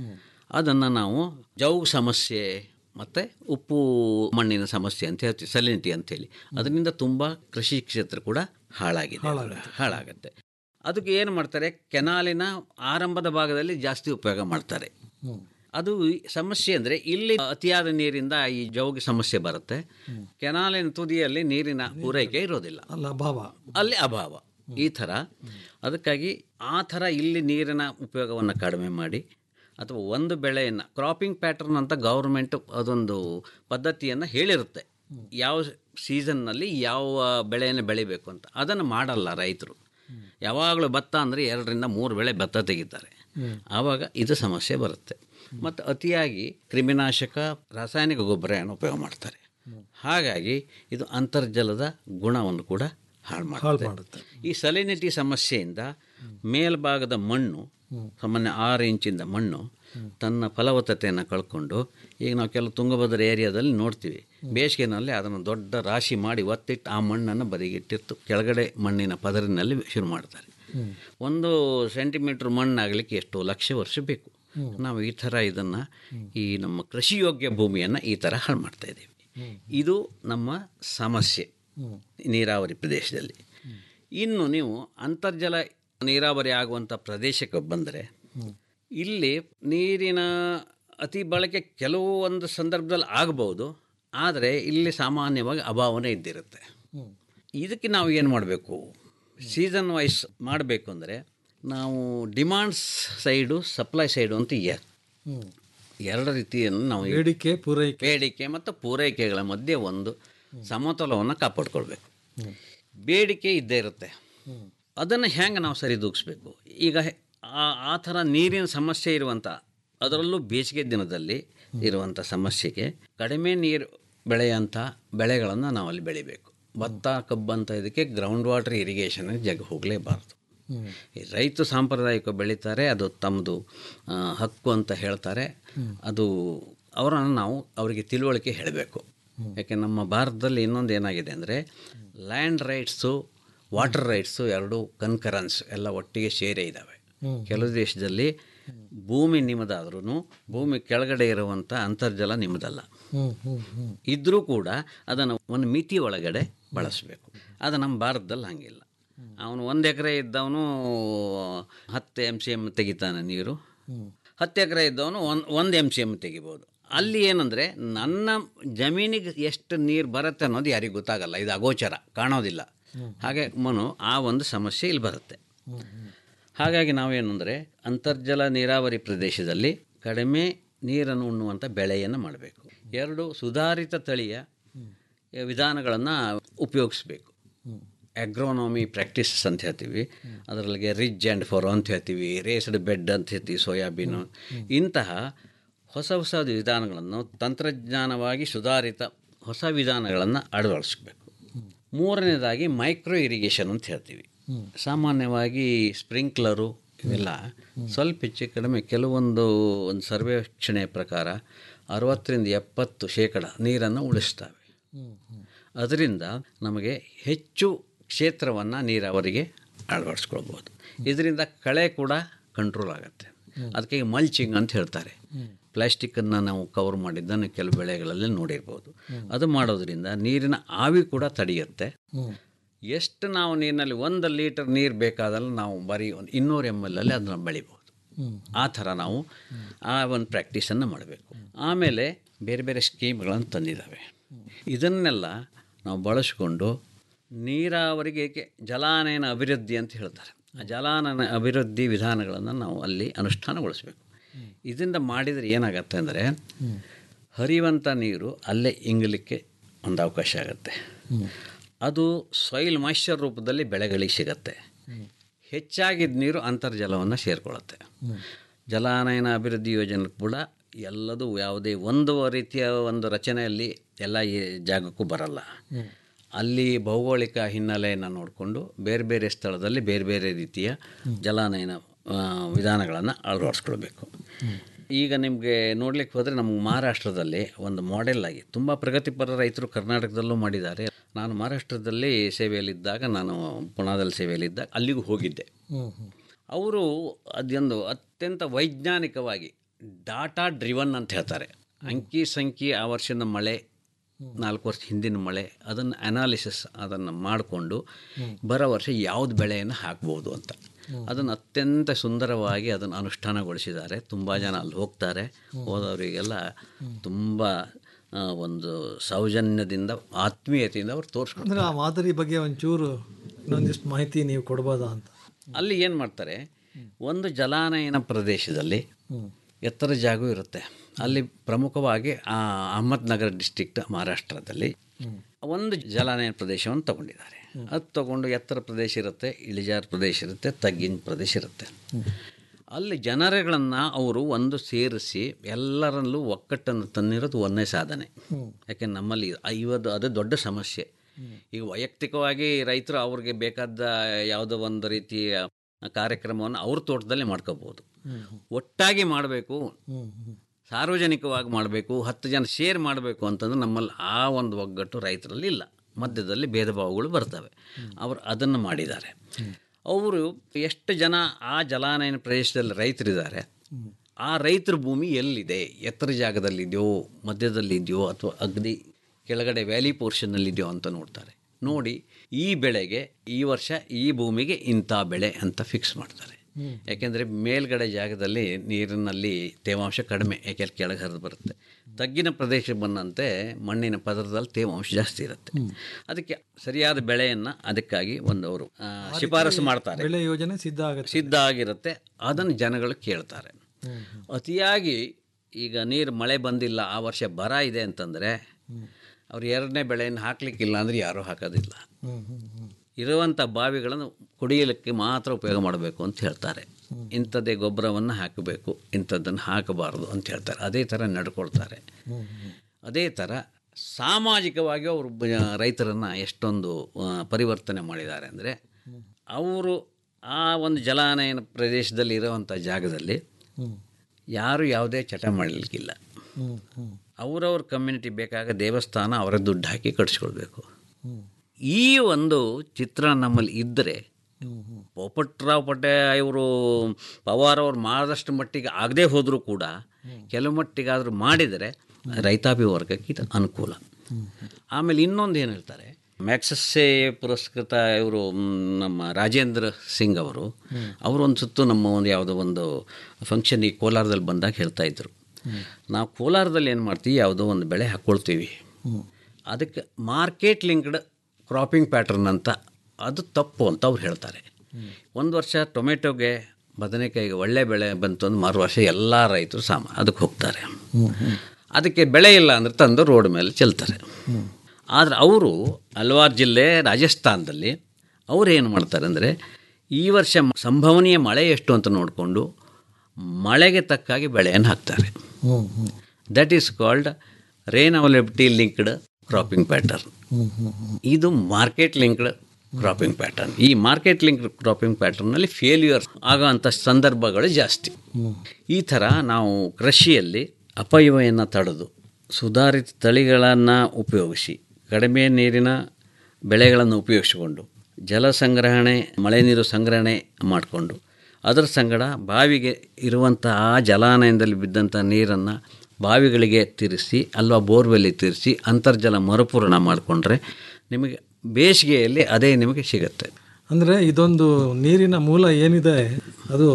ಅದನ್ನು ನಾವು ಜೌಗು ಸಮಸ್ಯೆ ಮತ್ತು ಉಪ್ಪು ಮಣ್ಣಿನ ಸಮಸ್ಯೆ ಅಂತ ಹೇಳ್ತೀವಿ ಸಲಿನಿಟಿ ಅಂತೇಳಿ ಅದರಿಂದ ತುಂಬ ಕೃಷಿ ಕ್ಷೇತ್ರ ಕೂಡ ಹಾಳಾಗಿದೆ ಹಾಳಾಗುತ್ತೆ ಅದಕ್ಕೆ ಏನು ಮಾಡ್ತಾರೆ ಕೆನಾಲಿನ ಆರಂಭದ ಭಾಗದಲ್ಲಿ ಜಾಸ್ತಿ ಉಪಯೋಗ ಮಾಡ್ತಾರೆ ಅದು ಈ ಸಮಸ್ಯೆ ಅಂದರೆ ಇಲ್ಲಿ ಅತಿಯಾದ ನೀರಿಂದ ಈ ಜೌಗಿ ಸಮಸ್ಯೆ ಬರುತ್ತೆ ಕೆನಾಲಿನ ತುದಿಯಲ್ಲಿ ನೀರಿನ ಪೂರೈಕೆ ಇರೋದಿಲ್ಲ ಅಲ್ಲ ಅಭಾವ ಅಲ್ಲಿ ಅಭಾವ ಈ ಥರ ಅದಕ್ಕಾಗಿ ಆ ಥರ ಇಲ್ಲಿ ನೀರಿನ ಉಪಯೋಗವನ್ನು ಕಡಿಮೆ ಮಾಡಿ ಅಥವಾ ಒಂದು ಬೆಳೆಯನ್ನು ಕ್ರಾಪಿಂಗ್ ಪ್ಯಾಟರ್ನ್ ಅಂತ ಗೌರ್ಮೆಂಟ್ ಅದೊಂದು ಪದ್ಧತಿಯನ್ನು ಹೇಳಿರುತ್ತೆ ಯಾವ ಸೀಸನ್ನಲ್ಲಿ ಯಾವ ಬೆಳೆಯನ್ನು ಬೆಳಿಬೇಕು ಅಂತ ಅದನ್ನು ಮಾಡಲ್ಲ ರೈತರು ಯಾವಾಗಲೂ ಭತ್ತ ಅಂದರೆ ಎರಡರಿಂದ ಮೂರು ಬೆಳೆ ಭತ್ತ ತೆಗಿತಾರೆ ಆವಾಗ ಇದು ಸಮಸ್ಯೆ ಬರುತ್ತೆ ಮತ್ತು ಅತಿಯಾಗಿ ಕ್ರಿಮಿನಾಶಕ ರಾಸಾಯನಿಕ ಗೊಬ್ಬರವನ್ನು ಉಪಯೋಗ ಮಾಡ್ತಾರೆ ಹಾಗಾಗಿ ಇದು ಅಂತರ್ಜಲದ ಗುಣವನ್ನು ಕೂಡ ಹಾಳು ಮಾಡುತ್ತೆ ಮಾಡುತ್ತೆ. ಈ ಸಲಿನಿಟಿ ಸಮಸ್ಯೆಯಿಂದ ಮೇಲ್ಭಾಗದ ಮಣ್ಣು ಸಾಮಾನ್ಯ ಆರು ಇಂಚಿಂದ ಮಣ್ಣು ತನ್ನ ಫಲವತ್ತತೆಯನ್ನು ಕಳ್ಕೊಂಡು ಈಗ ನಾವು ಕೆಲವು ತುಂಗಭದ್ರ ಏರಿಯಾದಲ್ಲಿ ನೋಡ್ತೀವಿ ಬೇಸಿಗೆನಲ್ಲಿ ಅದನ್ನು ದೊಡ್ಡ ರಾಶಿ ಮಾಡಿ ಒತ್ತಿಟ್ಟು ಆ ಮಣ್ಣನ್ನು ಬದಿಗಿಟ್ಟಿರ್ತು ಕೆಳಗಡೆ ಮಣ್ಣಿನ ಪದರಿನಲ್ಲಿ ಶುರು ಮಾಡ್ತಾರೆ ಒಂದು ಸೆಂಟಿಮೀಟ್ರ್ ಮಣ್ಣಾಗಲಿಕ್ಕೆ ಎಷ್ಟು ಲಕ್ಷ ವರ್ಷ ಬೇಕು ನಾವು ಈ ಥರ ಇದನ್ನು ಈ ನಮ್ಮ ಕೃಷಿ ಯೋಗ್ಯ ಭೂಮಿಯನ್ನು ಈ ಥರ ಹಾಳು ಮಾಡ್ತಾ ಇದ್ದೀವಿ ಇದು ನಮ್ಮ ಸಮಸ್ಯೆ ನೀರಾವರಿ ಪ್ರದೇಶದಲ್ಲಿ ಇನ್ನು ನೀವು ಅಂತರ್ಜಲ ನೀರಾವರಿ ಆಗುವಂಥ ಪ್ರದೇಶಕ್ಕೆ ಬಂದರೆ ಇಲ್ಲಿ ನೀರಿನ ಅತಿ ಬಳಕೆ ಕೆಲವು ಒಂದು ಸಂದರ್ಭದಲ್ಲಿ ಆಗಬಹುದು ಆದರೆ ಇಲ್ಲಿ ಸಾಮಾನ್ಯವಾಗಿ ಅಭಾವನೆ ಇದ್ದಿರುತ್ತೆ ಇದಕ್ಕೆ ನಾವು ಏನು ಮಾಡಬೇಕು ಸೀಸನ್ ವೈಸ್ ಮಾಡಬೇಕು ಅಂದರೆ ನಾವು ಡಿಮಾಂಡ್ಸ್ ಸೈಡು ಸಪ್ಲೈ ಸೈಡು ಅಂತ ಇದೆ ಎರಡು ರೀತಿಯನ್ನು ನಾವು ಬೇಡಿಕೆ ಪೂರೈಕೆ ಬೇಡಿಕೆ ಮತ್ತು ಪೂರೈಕೆಗಳ ಮಧ್ಯೆ ಒಂದು ಸಮತೋಲವನ್ನು ಕಾಪಾಡ್ಕೊಳ್ಬೇಕು ಬೇಡಿಕೆ ಇದ್ದೇ ಇರುತ್ತೆ ಅದನ್ನು ಹೆಂಗೆ ನಾವು ಸರಿದೂಗಿಸ್ಬೇಕು ಈಗ ಹೆ- ಆ ಆ ಥರ ನೀರಿನ ಸಮಸ್ಯೆ ಇರುವಂಥ ಅದರಲ್ಲೂ ಬೇಸಿಗೆ ದಿನದಲ್ಲಿ ಇರುವಂಥ ಸಮಸ್ಯೆಗೆ ಕಡಿಮೆ ನೀರು ಬೆಳೆಯುವಂಥ ಬೆಳೆಗಳನ್ನು ನಾವು ಅಲ್ಲಿ ಬೆಳಿಬೇಕು ಭತ್ತ ಕಬ್ಬಂತ ಇದಕ್ಕೆ ಗ್ರೌಂಡ್ ವಾಟರ್ ಇರಿಗೇಷನ್ ಜಗ ಹೋಗಲೇಬಾರ್ದು ಈ ರೈತ ಸಾಂಪ್ರದಾಯಿಕ ಬೆಳೀತಾರೆ ಅದು ತಮ್ಮದು ಆ, ಹಕ್ಕು ಅಂತ ಹೇಳ್ತಾರೆ ಅದು ಅವರನ್ನು ನಾವು ಅವರಿಗೆ ತಿಳುವಳಿಕೆ ಹೇಳಬೇಕು ಯಾಕೆ ನಮ್ಮ ಭಾರತದಲ್ಲಿ ಇನ್ನೊಂದು ಏನಾಗಿದೆ ಅಂದರೆ ಲ್ಯಾಂಡ್ ರೈಟ್ಸು ವಾಟರ್ ರೈಟ್ಸು ಎರಡು ಕನ್ಕರೆನ್ಸ್ ಎಲ್ಲ ಒಟ್ಟಿಗೆ ಸೇರೇ ಇದ್ದಾವೆ ಕೆಲವು ದೇಶದಲ್ಲಿ ಭೂಮಿ ನಿಮ್ಮದಾದ್ರೂ ಭೂಮಿ ಕೆಳಗಡೆ ಇರುವಂಥ ಅಂತರ್ಜಲ ನಿಮ್ಮದಲ್ಲ ಇದ್ದರೂ ಕೂಡ ಅದನ್ನು ಒಂದು ಮಿತಿ ಒಳಗಡೆ ಬಳಸಬೇಕು ಅದು ನಮ್ಮ ಭಾರತದಲ್ಲಿ ಹಂಗಿಲ್ಲ ಅವನು ಒಂದು ಎಕರೆ ಇದ್ದವನು ಹತ್ತು ಎಮ್ ಸಿ ಎಮ್ ತೆಗಿತಾನೆ ನೀರು ಹತ್ತು ಎಕರೆ ಇದ್ದವನು ಒಂದು ಒಂದು ಎಮ್ ಸಿ ಎಮ್ ತೆಗಿಬೋದು ಅಲ್ಲಿ ಏನಂದರೆ ನನ್ನ ಜಮೀನಿಗೆ ಎಷ್ಟು ನೀರು ಬರುತ್ತೆ ಅನ್ನೋದು ಯಾರಿಗೂ ಗೊತ್ತಾಗಲ್ಲ ಇದು ಅಗೋಚರ ಕಾಣೋದಿಲ್ಲ ಹಾಗೆ ಮನು ಆ ಒಂದು ಸಮಸ್ಯೆ ಇಲ್ಲಿ ಬರುತ್ತೆ ಹಾಗಾಗಿ ನಾವೇನೆಂದರೆ ಅಂತರ್ಜಲ ನೀರಾವರಿ ಪ್ರದೇಶದಲ್ಲಿ ಕಡಿಮೆ ನೀರನ್ನು ಉಣ್ಣುವಂಥ ಬೆಳೆಯನ್ನು ಮಾಡಬೇಕು ಎರಡು ಸುಧಾರಿತ ತಳಿಯ ವಿಧಾನಗಳನ್ನು ಉಪಯೋಗಿಸ್ಬೇಕು ಅಗ್ರೋನಾಮಿ ಪ್ರಾಕ್ಟೀಸಸ್ ಅಂತ ಹೇಳ್ತೀವಿ ಅದರೊಳಗೆ ರಿಜ್ ಆ್ಯಂಡ್ ಫಾರೋ ಅಂತ ಹೇಳ್ತೀವಿ ರೇಸ್ಡ್ ಬೆಡ್ ಅಂತ ಹೇಳ್ತೀವಿ ಸೋಯಾಬೀನು ಇಂತಹ ಹೊಸ ಹೊಸ ವಿಧಾನಗಳನ್ನು ತಂತ್ರಜ್ಞಾನವಾಗಿ ಸುಧಾರಿತ ಹೊಸ ವಿಧಾನಗಳನ್ನು ಅಳವಡಿಸ್ಬೇಕು ಮೂರನೇದಾಗಿ ಮೈಕ್ರೋ ಇರಿಗೇಷನ್ ಅಂತ ಹೇಳ್ತೀವಿ ಸಾಮಾನ್ಯವಾಗಿ ಸ್ಪ್ರಿಂಕ್ಲರು ಇವೆಲ್ಲ ಸ್ವಲ್ಪ ಹೆಚ್ಚು ಕಡಿಮೆ ಕೆಲವೊಂದು ಒಂದು ಸರ್ವೇಕ್ಷಣೆಯ ಪ್ರಕಾರ ಅರವತ್ತರಿಂದ ಎಪ್ಪತ್ತು ಶೇಕಡ ನೀರನ್ನು ಉಳಿಸ್ತವೆ ಅದರಿಂದ ನಮಗೆ ಹೆಚ್ಚು ಕ್ಷೇತ್ರವನ್ನು ನೀರಾವರಿಗೆ ಅಳವಡಿಸ್ಕೊಳ್ಬೋದು ಇದರಿಂದ ಕಳೆ ಕೂಡ ಕಂಟ್ರೋಲ್ ಆಗುತ್ತೆ ಅದಕ್ಕೆ ಮಲ್ಚಿಂಗ್ ಅಂತ ಹೇಳ್ತಾರೆ ಪ್ಲಾಸ್ಟಿಕ್ಕನ್ನು ನಾವು ಕವರ್ ಮಾಡಿದ್ದನ್ನು ಕೆಲವು ಬೆಳೆಗಳಲ್ಲಿ ನೋಡಿರ್ಬೋದು ಅದು ಮಾಡೋದ್ರಿಂದ ನೀರಿನ ಆವಿ ಕೂಡ ತಡೆಯುತ್ತೆ ಎಷ್ಟು ನಾವು ನೀರಿನಲ್ಲಿ ಒಂದು ಲೀಟರ್ ನೀರು ಬೇಕಾದಲ್ಲಿ ನಾವು ಬರೀ ಒಂದು ಇನ್ನೂರು ಎಮ್ ಎಲ್ ಅಲ್ಲಿ ಅದನ್ನು ಬೆಳಿಬೋದು ಆ ಥರ ನಾವು ಆ ಒಂದು ಪ್ರಾಕ್ಟೀಸನ್ನು ಮಾಡಬೇಕು ಆಮೇಲೆ ಬೇರೆ ಬೇರೆ ಸ್ಕೀಮ್ಗಳನ್ನು ತಂದಿದ್ದಾವೆ ಇದನ್ನೆಲ್ಲ ನಾವು ಬಳಸಿಕೊಂಡು ನೀರಾವರಿಗೆ ಏಕೆ ಜಲಾನಯನ ಅಭಿವೃದ್ಧಿ ಅಂತ ಹೇಳ್ತಾರೆ ಆ ಜಲಾನಯನ ಅಭಿವೃದ್ಧಿ ವಿಧಾನಗಳನ್ನು ನಾವು ಅಲ್ಲಿ ಅನುಷ್ಠಾನಗೊಳಿಸಬೇಕು ಇದರಿಂದ ಮಾಡಿದರೆ ಏನಾಗತ್ತೆ ಅಂದರೆ ಹರಿಯುವಂಥ ನೀರು ಅಲ್ಲೇ ಇಂಗಲಿಕ್ಕೆ ಒಂದು ಅವಕಾಶ ಆಗುತ್ತೆ ಅದು ಸಾಯಿಲ್ ಮಾಯ್ಶ್ಚರ್ ರೂಪದಲ್ಲಿ ಬೆಳೆಗಳಿಗೆ ಸಿಗತ್ತೆ ಹೆಚ್ಚಾಗಿದ್ದ ನೀರು ಅಂತರ್ಜಲವನ್ನು ಸೇರಿಕೊಳ್ಳುತ್ತೆ ಜಲಾನಯನ ಅಭಿವೃದ್ಧಿ ಯೋಜನೆ ಕೂಡ ಎಲ್ಲದೂ ಯಾವುದೇ ಒಂದು ರೀತಿಯ ಒಂದು ರಚನೆಯಲ್ಲಿ ಎಲ್ಲ ಈ ಜಾಗಕ್ಕೂ ಬರಲ್ಲ ಅಲ್ಲಿ ಭೌಗೋಳಿಕ ಹಿನ್ನೆಲೆಯನ್ನು ನೋಡಿಕೊಂಡು ಬೇರೆ ಬೇರೆ ಸ್ಥಳದಲ್ಲಿ ಬೇರೆ ಬೇರೆ ರೀತಿಯ ಜಲಾನಯನ ವಿಧಾನಗಳನ್ನು ಅಳವಡಿಸ್ಕೊಳ್ಬೇಕು ಈಗ ನಿಮಗೆ ನೋಡ್ಲಿಕ್ಕೆ ಹೋದರೆ ನಮ್ಮ ಮಹಾರಾಷ್ಟ್ರದಲ್ಲಿ ಒಂದು ಮಾಡೆಲ್ ಆಗಿ ತುಂಬ ಪ್ರಗತಿಪರ ರೈತರು ಕರ್ನಾಟಕದಲ್ಲೂ ಮಾಡಿದ್ದಾರೆ ನಾನು ಮಹಾರಾಷ್ಟ್ರದಲ್ಲಿ ಸೇವೆಯಲ್ಲಿದ್ದಾಗ ನಾನು ಪುಣಾದಲ್ಲಿ ಸೇವೆಯಲ್ಲಿದ್ದಾಗ ಅಲ್ಲಿಗೂ ಹೋಗಿದ್ದೆ ಅವರು ಅದೊಂದು ಅತ್ಯಂತ ವೈಜ್ಞಾನಿಕವಾಗಿ ಡಾಟಾ ಡ್ರಿವನ್ ಅಂತ ಹೇಳ್ತಾರೆ ಅಂಕಿ ಸಂಖ್ಯೆ ಆ ವರ್ಷದ ಮಳೆ ನಾಲ್ಕು ವರ್ಷ ಹಿಂದಿನ ಮಳೆ ಅದನ್ನು ಅನಾಲಿಸಿಸ್ ಅದನ್ನು ಮಾಡಿಕೊಂಡು ಬರೋ ವರ್ಷ ಯಾವ್ದು ಬೆಳೆಯನ್ನು ಹಾಕ್ಬೋದು ಅಂತ ಅದನ್ನು ಅತ್ಯಂತ ಸುಂದರವಾಗಿ ಅದನ್ನು ಅನುಷ್ಠಾನಗೊಳಿಸಿದ್ದಾರೆ ತುಂಬ ಜನ ಅಲ್ಲಿ ಹೋಗ್ತಾರೆ ಹೋದವರಿಗೆಲ್ಲ ತುಂಬ ಆ, ಒಂದು ಸೌಜನ್ಯದಿಂದ ಆತ್ಮೀಯತೆಯಿಂದ ಅವ್ರು ತೋರಿಸ್ಕೊಂಡು ಅಂದರೆ ಆ ಮಾದರಿ ಬಗ್ಗೆ ಒಂಚೂರು ಇನ್ನೊಂದಿಷ್ಟು ಮಾಹಿತಿ ನೀವು ಕೊಡ್ಬೋದಾ ಅಂತ ಅಲ್ಲಿ ಏನು ಮಾಡ್ತಾರೆ ಒಂದು ಜಲಾನಯನ ಪ್ರದೇಶದಲ್ಲಿ ಎತ್ತರ ಜಾಗ ಇರುತ್ತೆ ಅಲ್ಲಿ ಪ್ರಮುಖವಾಗಿ ಆ ಅಹಮದ್ನಗರ ಡಿಸ್ಟಿಕ್ಟ್ ಮಹಾರಾಷ್ಟ್ರದಲ್ಲಿ ಒಂದು ಜಲಾನಯನ ಪ್ರದೇಶವನ್ನು ತಗೊಂಡಿದ್ದಾರೆ ಅದು ತಗೊಂಡು ಎತ್ತರ ಪ್ರದೇಶ ಇರುತ್ತೆ ಇಳಿಜಾರು ಪ್ರದೇಶ ಇರುತ್ತೆ ತಗ್ಗಿನ ಪ್ರದೇಶ ಇರುತ್ತೆ ಅಲ್ಲಿ ಜನರುಗಳನ್ನು ಅವರು ಒಂದು ಸೇರಿಸಿ ಎಲ್ಲರಲ್ಲೂ ಒಕ್ಕಟ್ಟನ್ನು ತಂದಿರೋದು ಒಂದೇ ಸಾಧನೆ ಯಾಕೆ ನಮ್ಮಲ್ಲಿ ಇವತ್ತು ಅದು ದೊಡ್ಡ ಸಮಸ್ಯೆ ಈಗ ವೈಯಕ್ತಿಕವಾಗಿ ರೈತರು ಅವ್ರಿಗೆ ಬೇಕಾದ ಯಾವುದೋ ಒಂದು ರೀತಿಯ ಕಾರ್ಯಕ್ರಮವನ್ನು ಅವ್ರ ತೋಟದಲ್ಲಿ ಮಾಡ್ಕೋಬೋದು ಒಟ್ಟಾಗಿ ಮಾಡಬೇಕು ಸಾರ್ವಜನಿಕವಾಗಿ ಮಾಡಬೇಕು ಹತ್ತು ಜನ ಶೇರ್ ಮಾಡಬೇಕು ಅಂತಂದ್ರೆ ನಮ್ಮಲ್ಲಿ ಆ ಒಂದು ಒಗ್ಗಟ್ಟು ರೈತರಲ್ಲಿ ಇಲ್ಲ ಮಧ್ಯದಲ್ಲಿ ಭೇದ ಭಾವಗಳು ಬರ್ತವೆ ಅವರು ಅದನ್ನು ಮಾಡಿದ್ದಾರೆ ಅವರು ಎಷ್ಟು ಜನ ಆ ಜಲಾನಯನ ಪ್ರದೇಶದಲ್ಲಿ ರೈತರಿದ್ದಾರೆ ಆ ರೈತರ ಭೂಮಿ ಎಲ್ಲಿದೆ ಎತ್ತರ ಜಾಗದಲ್ಲಿದೆಯೋ ಮಧ್ಯದಲ್ಲಿದೆಯೋ ಅಥವಾ ಅಗದಿ ಕೆಳಗಡೆ ವ್ಯಾಲಿ ಪೋರ್ಷನ್ನಲ್ಲಿದೆಯೋ ಅಂತ ನೋಡ್ತಾರೆ ನೋಡಿ ಈ ಬೆಳೆಗೆ ಈ ವರ್ಷ ಈ ಭೂಮಿಗೆ ಇಂಥ ಬೆಳೆ ಅಂತ ಫಿಕ್ಸ್ ಮಾಡ್ತಾರೆ ಯಾಕೆಂದರೆ ಮೇಲ್ಗಡೆ ಜಾಗದಲ್ಲಿ ನೀರಿನಲ್ಲಿ ತೇವಾಂಶ ಕಡಿಮೆ ಯಾಕೆ ಕೆಳಗೆ ಹರಿದು ಬರುತ್ತೆ ತಗ್ಗಿನ ಪ್ರದೇಶ ಬಂದಂತೆ ಮಣ್ಣಿನ ಪದರದಲ್ಲಿ ತೇವಾಂಶ ಜಾಸ್ತಿ ಇರುತ್ತೆ ಅದಕ್ಕೆ ಸರಿಯಾದ ಬೆಳೆಯನ್ನು ಅದಕ್ಕಾಗಿ ಒಂದು ಅವರು ಆ, ಶಿಫಾರಸು ಮಾಡ್ತಾರೆ ಬೆಳೆ ಯೋಜನೆ ಸಿದ್ಧ ಆಗುತ್ತೆ ಸಿದ್ಧ ಆಗಿರುತ್ತೆ ಅದನ್ನು ಜನಗಳು ಕೇಳ್ತಾರೆ ಅತಿಯಾಗಿ ಈಗ ನೀರು ಮಳೆ ಬಂದಿಲ್ಲ ಆ ವರ್ಷ ಬರ ಇದೆ ಅಂತಂದರೆ ಅವ್ರು ಎರಡನೇ ಬೆಳೆಯನ್ನು ಹಾಕ್ಲಿಕ್ಕಿಲ್ಲ ಅಂದರೆ ಯಾರೂ ಹಾಕೋದಿಲ್ಲ ಇರುವಂಥ ಬಾವಿಗಳನ್ನು ಕುಡಿಯಲಿಕ್ಕೆ ಮಾತ್ರ ಉಪಯೋಗ ಮಾಡಬೇಕು ಅಂತ ಹೇಳ್ತಾರೆ ಇಂಥದ್ದೇ ಗೊಬ್ಬರವನ್ನು ಹಾಕಬೇಕು ಇಂಥದ್ದನ್ನು ಹಾಕಬಾರ್ದು ಅಂತ ಹೇಳ್ತಾರೆ ಅದೇ ಥರ ನಡ್ಕೊಳ್ತಾರೆ ಅದೇ ಥರ ಸಾಮಾಜಿಕವಾಗಿ ಅವರು ಬ- ರೈತರನ್ನು ಎಷ್ಟೊಂದು ಆ, ಪರಿವರ್ತನೆ ಮಾಡಿದ್ದಾರೆ ಅಂದರೆ ಅವರು ಆ ಒಂದು ಜಲಾನಯನ ಪ್ರದೇಶದಲ್ಲಿ ಇರುವಂಥ ಜಾಗದಲ್ಲಿ ಯಾರು ಯಾವುದೇ ಚಟ ಮಾಡಲಿಕ್ಕಿಲ್ಲ ಅವರವ್ರ ಕಮ್ಯುನಿಟಿ ಬೇಕಾಗ ದೇವಸ್ಥಾನ ಅವರ ದುಡ್ಡು ಹಾಕಿ ಕಟ್ಸ್ಕೊಳ್ಬೇಕು ಈ ಒಂದು ಚಿತ್ರ ನಮ್ಮಲ್ಲಿ ಇದ್ದರೆ ಪೋಪಟ್ರಾವ್ ಪಟೆ ಇವರು ಪವಾರ್ ಅವ್ರು ಮಾಡಿದಷ್ಟು ಮಟ್ಟಿಗೆ ಆಗದೆ ಹೋದರೂ ಕೂಡ ಕೆಲವು ಮಟ್ಟಿಗಾದರೂ ಮಾಡಿದರೆ ರೈತಾಪಿ ವರ್ಗಕ್ಕೆ ಇದು ಅನುಕೂಲ ಆಮೇಲೆ ಇನ್ನೊಂದು ಏನು ಹೇಳ್ತಾರೆ ಮ್ಯಾಕ್ಸಸ್ಸೆ ಪುರಸ್ಕೃತ ಇವರು ನಮ್ಮ ರಾಜೇಂದ್ರ ಸಿಂಗ್ ಅವರು ಅವರು ಒಂದು ಸುತ್ತು ನಮ್ಮ ಒಂದು ಯಾವುದೋ ಒಂದು ಫಂಕ್ಷನ್ ಈ ಕೋಲಾರದಲ್ಲಿ ಬಂದಾಗ ಹೇಳ್ತಾ ಇದ್ರು ನಾವು ಕೋಲಾರದಲ್ಲಿ ಏನು ಮಾಡ್ತೀವಿ ಯಾವುದೋ ಒಂದು ಬೆಳೆ ಹಾಕ್ಕೊಳ್ತೀವಿ ಅದಕ್ಕೆ ಮಾರ್ಕೆಟ್ ಲಿಂಕ್ಡ್ ಕ್ರಾಪಿಂಗ್ ಪ್ಯಾಟರ್ನ್ ಅಂತ ಅದು ತಪ್ಪು ಅಂತ ಅವ್ರು ಹೇಳ್ತಾರೆ ಒಂದು ವರ್ಷ ಟೊಮೆಟೊಗೆ ಬದನೆಕಾಯಿಗೆ ಒಳ್ಳೆ ಬೆಳೆ ಬಂತು ಅಂದ್ರೆ ಮರು ವರ್ಷ ಎಲ್ಲ ರೈತರು ಸಾಮ ಅದಕ್ಕೆ ಹೋಗ್ತಾರೆ ಅದಕ್ಕೆ ಬೆಳೆ ಇಲ್ಲ ಅಂದರೆ ತಂದು ರೋಡ್ ಮೇಲೆ ಚೆಲ್ತಾರೆ ಆದರೆ ಅವರು ಹಲ್ವಾರ್ ಜಿಲ್ಲೆ ರಾಜಸ್ಥಾನದಲ್ಲಿ ಅವ್ರು ಏನು ಮಾಡ್ತಾರೆ ಅಂದರೆ ಈ ವರ್ಷ ಸಂಭವನೀಯ ಮಳೆ ಎಷ್ಟು ಅಂತ ನೋಡಿಕೊಂಡು ಮಳೆಗೆ ತಕ್ಕಾಗಿ ಬೆಳೆಯನ್ನು ಹಾಕ್ತಾರೆ that is called rain availability linked cropping pattern ಇದು ಮಾರ್ಕೆಟ್ ಲಿಂಕ್ಡ್ ಕ್ರಾಪಿಂಗ್ ಪ್ಯಾಟರ್ನ್ ಈ ಮಾರ್ಕೆಟ್ ಲಿಂಕ್ಡ್ ಕ್ರಾಪಿಂಗ್ ಪ್ಯಾಟರ್ನಲ್ಲಿ ಫೇಲ್ಯೂರ್ ಆಗೋವಂಥ ಸಂದರ್ಭಗಳು ಜಾಸ್ತಿ ಈ ಥರ ನಾವು ಕೃಷಿಯಲ್ಲಿ ಅಪವ್ಯಯನ್ನು ತಡೆದು ಸುಧಾರಿತ ತಳಿಗಳನ್ನು ಉಪಯೋಗಿಸಿ ಕಡಿಮೆ ನೀರಿನ ಬೆಳೆಗಳನ್ನು ಉಪಯೋಗಿಸಿಕೊಂಡು ಜಲ ಸಂಗ್ರಹಣೆ ಮಳೆ ನೀರು ಸಂಗ್ರಹಣೆ ಮಾಡಿಕೊಂಡು ಅದರ ಸಂಗಡ ಬಾವಿಗೆ ಇರುವಂಥ ಆ ಜಲಾನಯನದಲ್ಲಿ ಬಿದ್ದಂಥ ನೀರನ್ನು ಬಾವಿಗಳಿಗೆ ತಿರ್ಸಿ ಅಲ್ವಾ ಬೋರ್ವೆಲ್ಲಿಗೆ ತಿರ್ಸಿ ಅಂತರ್ಜಲ ಮರುಪೂರಣ ಮಾಡಿಕೊಂಡ್ರೆ ನಿಮಗೆ ಬೇಸಿಗೆಯಲ್ಲಿ ಅದೇ ನಿಮಗೆ ಸಿಗುತ್ತೆ ಅಂದರೆ ಇದೊಂದು ನೀರಿನ ಮೂಲ ಏನಿದೆ ಅದು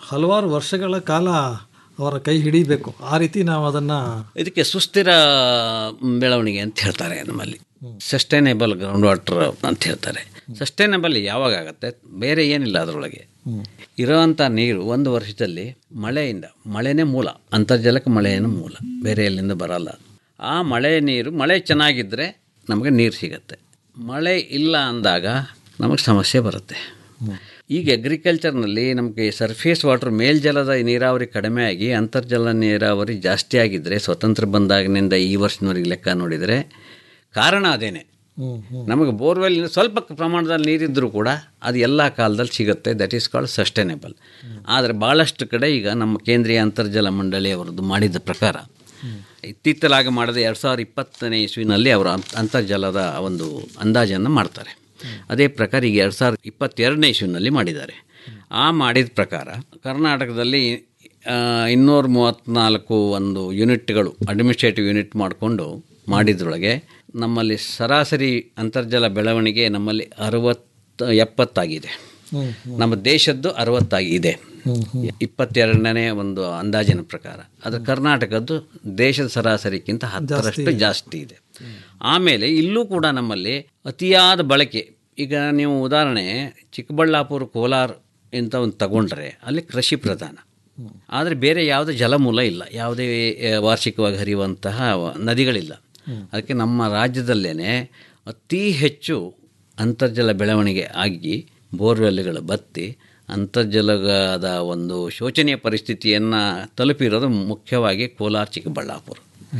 ಹಲವಾರು ವರ್ಷಗಳ ಕಾಲ ಅವರ ಕೈ ಹಿಡಿಬೇಕು ಆ ರೀತಿ ನಾವು ಅದನ್ನು ಇದಕ್ಕೆ ಸುಸ್ಥಿರ ಬೆಳವಣಿಗೆ ಅಂತ ಹೇಳ್ತಾರೆ ನಮ್ಮಲ್ಲಿ ಸಸ್ಟೈನೇಬಲ್ ಗ್ರೌಂಡ್ ವಾಟರ್ ಅಂತ ಹೇಳ್ತಾರೆ ಸಸ್ಟೈನೇಬಲ್ ಯಾವಾಗ ಆಗುತ್ತೆ ಬೇರೆ ಏನಿಲ್ಲ ಅದರೊಳಗೆ ಇರೋವಂಥ ನೀರು ಒಂದು ವರ್ಷದಲ್ಲಿ ಮಳೆಯಿಂದ ಮಳೆನೇ ಮೂಲ ಅಂತರ್ಜಲಕ್ಕೆ ಮಳೆಯನ್ನು ಮೂಲ ಬೇರೆ ಎಲ್ಲಿಂದ ಬರಲ್ಲ ಆ ಮಳೆ ನೀರು ಮಳೆ ಚೆನ್ನಾಗಿದ್ದರೆ ನಮಗೆ ನೀರು ಸಿಗತ್ತೆ ಮಳೆ ಇಲ್ಲ ಅಂದಾಗ ನಮಗೆ ಸಮಸ್ಯೆ ಬರುತ್ತೆ ಈಗ ಅಗ್ರಿಕಲ್ಚರ್ನಲ್ಲಿ ನಮಗೆ ಸರ್ಫೇಸ್ ವಾಟರ್ ಮೇಲ್ಜಲದ ನೀರಾವರಿ ಕಡಿಮೆ ಆಗಿ ಅಂತರ್ಜಲ ನೀರಾವರಿ ಜಾಸ್ತಿ ಆಗಿದ್ದರೆ ಸ್ವತಂತ್ರ ಬಂದಾಗಿನಿಂದ ಈ ವರ್ಷದವರೆಗೆ ಲೆಕ್ಕ ನೋಡಿದರೆ ಕಾರಣ ಅದೇನೆ ನಮಗೆ ಬೋರ್ವೆಲ್ ಸ್ವಲ್ಪ ಪ್ರಮಾಣದಲ್ಲಿ ನೀರಿದ್ದರೂ ಕೂಡ ಅದು ಎಲ್ಲ ಕಾಲದಲ್ಲಿ ಸಿಗುತ್ತೆ ದಟ್ ಈಸ್ ಕಾಲ್ಡ್ ಸಸ್ಟೈನೇಬಲ್ ಆದರೆ ಭಾಳಷ್ಟು ಕಡೆ ಈಗ ನಮ್ಮ ಕೇಂದ್ರೀಯ ಅಂತರ್ಜಲ ಮಂಡಳಿ ಅವರದ್ದು ಮಾಡಿದ ಪ್ರಕಾರ ಇತ್ತೀತಲಾಗಿ ಮಾಡಿದ ಎರಡು ಸಾವಿರದ ಇಪ್ಪತ್ತನೇ ಇಸ್ವಿನಲ್ಲಿ ಅವರು ಅಂ- ಅಂತರ್ಜಲದ ಒಂದು ಅಂದಾಜನ್ನು ಮಾಡ್ತಾರೆ ಅದೇ ಪ್ರಕಾರ ಈಗ ಎರಡು ಸಾವಿರದ ಇಪ್ಪತ್ತೆರಡನೇ ಇಸ್ವಿನಲ್ಲಿ ಮಾಡಿದ್ದಾರೆ ಆ ಮಾಡಿದ ಪ್ರಕಾರ ಕರ್ನಾಟಕದಲ್ಲಿ ಆ, ಇನ್ನೂರ ಮೂವತ್ತ್ನಾಲ್ಕು ಒಂದು ಯೂನಿಟ್ಗಳು ಅಡ್ಮಿನಿಸ್ಟ್ರೇಟಿವ್ ಯೂನಿಟ್ ಮಾಡಿಕೊಂಡು ಮಾಡಿದ್ರೊಳಗೆ ನಮ್ಮಲ್ಲಿ ಸರಾಸರಿ ಅಂತರ್ಜಲ ಬೆಳವಣಿಗೆ ನಮ್ಮಲ್ಲಿ ಅರವತ್ತು ಎಪ್ಪತ್ತಾಗಿದೆ ನಮ್ಮ ದೇಶದ್ದು ಅರವತ್ತಾಗಿದೆ ಇಪ್ಪತ್ತೆರಡನೇ ಒಂದು ಅಂದಾಜಿನ ಪ್ರಕಾರ ಅದು ಕರ್ನಾಟಕದ್ದು ದೇಶದ ಸರಾಸರಿಗಿಂತ ಹತ್ತರಷ್ಟು ಜಾಸ್ತಿ ಇದೆ ಆಮೇಲೆ ಇಲ್ಲೂ ಕೂಡ ನಮ್ಮಲ್ಲಿ ಅತಿಯಾದ ಬಳಕೆ ಈಗ ನೀವು ಉದಾಹರಣೆ ಚಿಕ್ಕಬಳ್ಳಾಪುರ ಕೋಲಾರ ಅಂತ ಒಂದು ತಗೊಂಡ್ರೆ ಅಲ್ಲಿ ಕೃಷಿ ಪ್ರಧಾನ ಆದರೆ ಬೇರೆ ಯಾವುದೇ ಜಲಮೂಲ ಇಲ್ಲ ಯಾವುದೇ ಆ, ವಾರ್ಷಿಕವಾಗಿ ಹರಿಯುವಂತಹ ನದಿಗಳಿಲ್ಲ ಅದಕ್ಕೆ ನಮ್ಮ ರಾಜ್ಯದಲ್ಲೇ ಅತಿ ಹೆಚ್ಚು ಅಂತರ್ಜಲ ಬೆಳವಣಿಗೆ ಆಗಿ ಬೋರ್ವೆಲ್ಗಳು ಬತ್ತಿ ಅಂತರ್ಜಲದ ಒಂದು ಶೋಚನೀಯ ಪರಿಸ್ಥಿತಿಯನ್ನು ತಲುಪಿರೋದು ಮುಖ್ಯವಾಗಿ ಕೋಲಾರ ಚಿಕ್ಕಬಳ್ಳಾಪುರ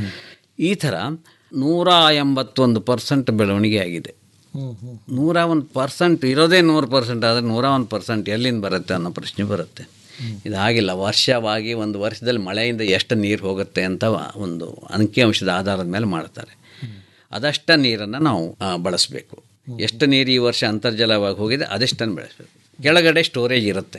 ಈ ಥರ ನೂರ ಎಂಬತ್ತೊಂದು ಪರ್ಸೆಂಟ್ ಬೆಳವಣಿಗೆ ಆಗಿದೆ ನೂರ ಒಂದು ಪರ್ಸೆಂಟ್ ಇರೋದೇ ನೂರು ಪರ್ಸೆಂಟ್ ಆದರೆ ನೂರ ಒಂದು ಪರ್ಸೆಂಟ್ ಎಲ್ಲಿಂದ ಬರುತ್ತೆ ಅನ್ನೋ ಪ್ರಶ್ನೆ ಬರುತ್ತೆ ಇದಾಗಿಲ್ಲ ವರ್ಷವಾಗಿ ಒಂದು ವರ್ಷದಲ್ಲಿ ಮಳೆಯಿಂದ ಎಷ್ಟು ನೀರು ಹೋಗುತ್ತೆ ಅಂತ ಒಂದು ಅಂಕಿಅಂಶದ ಆಧಾರದ ಮೇಲೆ ಮಾಡ್ತಾರೆ ಅದಷ್ಟ ನೀರನ್ನು ನಾವು ಆ, ಬಳಸಬೇಕು ಎಷ್ಟು ನೀರು ಈ ವರ್ಷ ಅಂತರ್ಜಲವಾಗಿ ಹೋಗಿದೆ ಅದಷ್ಟನ್ನು ಬೆಳೆಸಬೇಕು ಕೆಳಗಡೆ ಸ್ಟೋರೇಜ್ ಇರುತ್ತೆ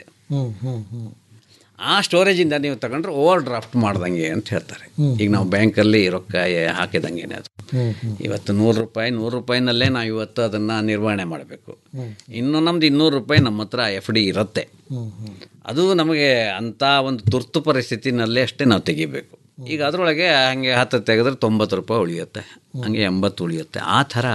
ಆ ಸ್ಟೋರೇಜಿಂದ ನೀವು ತಗೊಂಡ್ರೆ ಓವರ್ ಡ್ರಾಫ್ಟ್ ಮಾಡ್ದಂಗೆ ಅಂತ ಹೇಳ್ತಾರೆ ಈಗ ನಾವು ಬ್ಯಾಂಕಲ್ಲಿ ರೊಕ್ಕ ಹಾಕಿದಂಗೆ ಅದು ಇವತ್ತು ನೂರು ರೂಪಾಯಿ ನೂರು ರೂಪಾಯಿನಲ್ಲೇ ನಾವು ಇವತ್ತು ಅದನ್ನು ನಿರ್ವಹಣೆ ಮಾಡಬೇಕು ಇನ್ನು ನಮ್ದು ಇನ್ನೂರು ರೂಪಾಯಿ ನಮ್ಮ ಹತ್ರ ಎಫ್ ಡಿ ಇರುತ್ತೆ ಅದು ನಮಗೆ ಅಂಥ ಒಂದು ತುರ್ತು ಪರಿಸ್ಥಿತಿನಲ್ಲೇ ಅಷ್ಟೇ ನಾವು ತೆಗಿಬೇಕು ಈಗ ಅದರೊಳಗೆ ಹಂಗೆ ಹತ್ತು ತೆಗೆದ್ರೆ ತೊಂಬತ್ತು ರೂಪಾಯಿ ಉಳಿಯುತ್ತೆ ಹಂಗೆ ಎಂಬತ್ತು ಉಳಿಯುತ್ತೆ ಆ ಥರ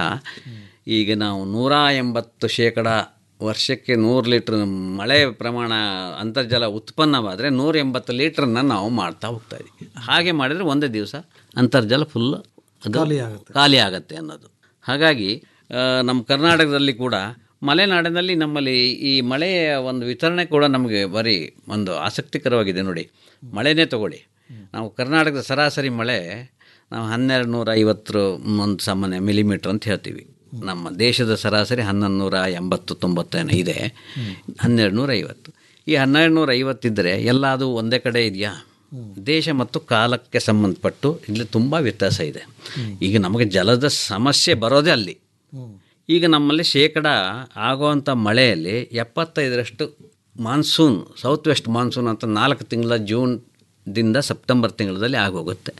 ಈಗ ನಾವು ನೂರ ಎಂಬತ್ತು ಶೇಕಡ ವರ್ಷಕ್ಕೆ ನೂರು ಲೀಟ್ರ್ ಮಳೆ ಪ್ರಮಾಣ ಅಂತರ್ಜಲ ಉತ್ಪನ್ನವಾದರೆ ನೂರ ಎಂಬತ್ತು ಲೀಟ್ರನ್ನ ನಾವು ಮಾಡ್ತಾ ಹೋಗ್ತಾ ಇದ್ದೀವಿ ಹಾಗೆ ಮಾಡಿದರೆ ಒಂದೇ ದಿವಸ ಅಂತರ್ಜಲ ಫುಲ್ ಅದು ಖಾಲಿ ಆಗುತ್ತೆ ಅನ್ನೋದು ಹಾಗಾಗಿ ಆ, ನಮ್ಮ ಕರ್ನಾಟಕದಲ್ಲಿ ಕೂಡ ಮಲೆನಾಡಿನಲ್ಲಿ ನಮ್ಮಲ್ಲಿ ಈ ಮಳೆಯ ಒಂದು ವಿತರಣೆ ಕೂಡ ನಮಗೆ ಬರೀ ಒಂದು ಆಸಕ್ತಿಕರವಾಗಿದೆ ನೋಡಿ ಮಳೆನೇ ತಗೊಳ್ಳಿ ನಾವು ಕರ್ನಾಟಕದ ಸರಾಸರಿ ಮಳೆ ನಾವು ಹನ್ನೆರಡು ನೂರ ಐವತ್ತು ಒಂದು ಸಾಮಾನ್ಯ ಮಿಲಿಮೀಟ್ರ್ ಅಂತ ಹೇಳ್ತೀವಿ ನಮ್ಮ ದೇಶದ ಸರಾಸರಿ ಹನ್ನೊಂದು ನೂರ ಎಂಬತ್ತು ತೊಂಬತ್ತೇನೋ ಇದೆ ಹನ್ನೆರಡು ನೂರ ಐವತ್ತು ಈ ಹನ್ನೆರಡು ನೂರ ಐವತ್ತಿದ್ದರೆ ಎಲ್ಲ ಅದು ಒಂದೇ ಕಡೆ ಇದೆಯಾ ದೇಶ ಮತ್ತು ಕಾಲಕ್ಕೆ ಸಂಬಂಧಪಟ್ಟು ಇಲ್ಲಿ ತುಂಬ ವ್ಯತ್ಯಾಸ ಇದೆ ಈಗ ನಮಗೆ ಜಲದ ಸಮಸ್ಯೆ ಬರೋದೇ ಅಲ್ಲಿ ಈಗ ನಮ್ಮಲ್ಲಿ ಶೇಕಡ ಆಗುವಂಥ ಮಳೆಯಲ್ಲಿ ಎಪ್ಪತ್ತೈದರಷ್ಟು ಮಾನ್ಸೂನ್ ಸೌತ್ ವೆಸ್ಟ್ ಮಾನ್ಸೂನ್ ಅಂತ ನಾಲ್ಕು ತಿಂಗಳ ಜೂನ್ದಿಂದ ಸೆಪ್ಟೆಂಬರ್ ತಿಂಗಳಲ್ಲಿ ಆಗೋಗುತ್ತೆ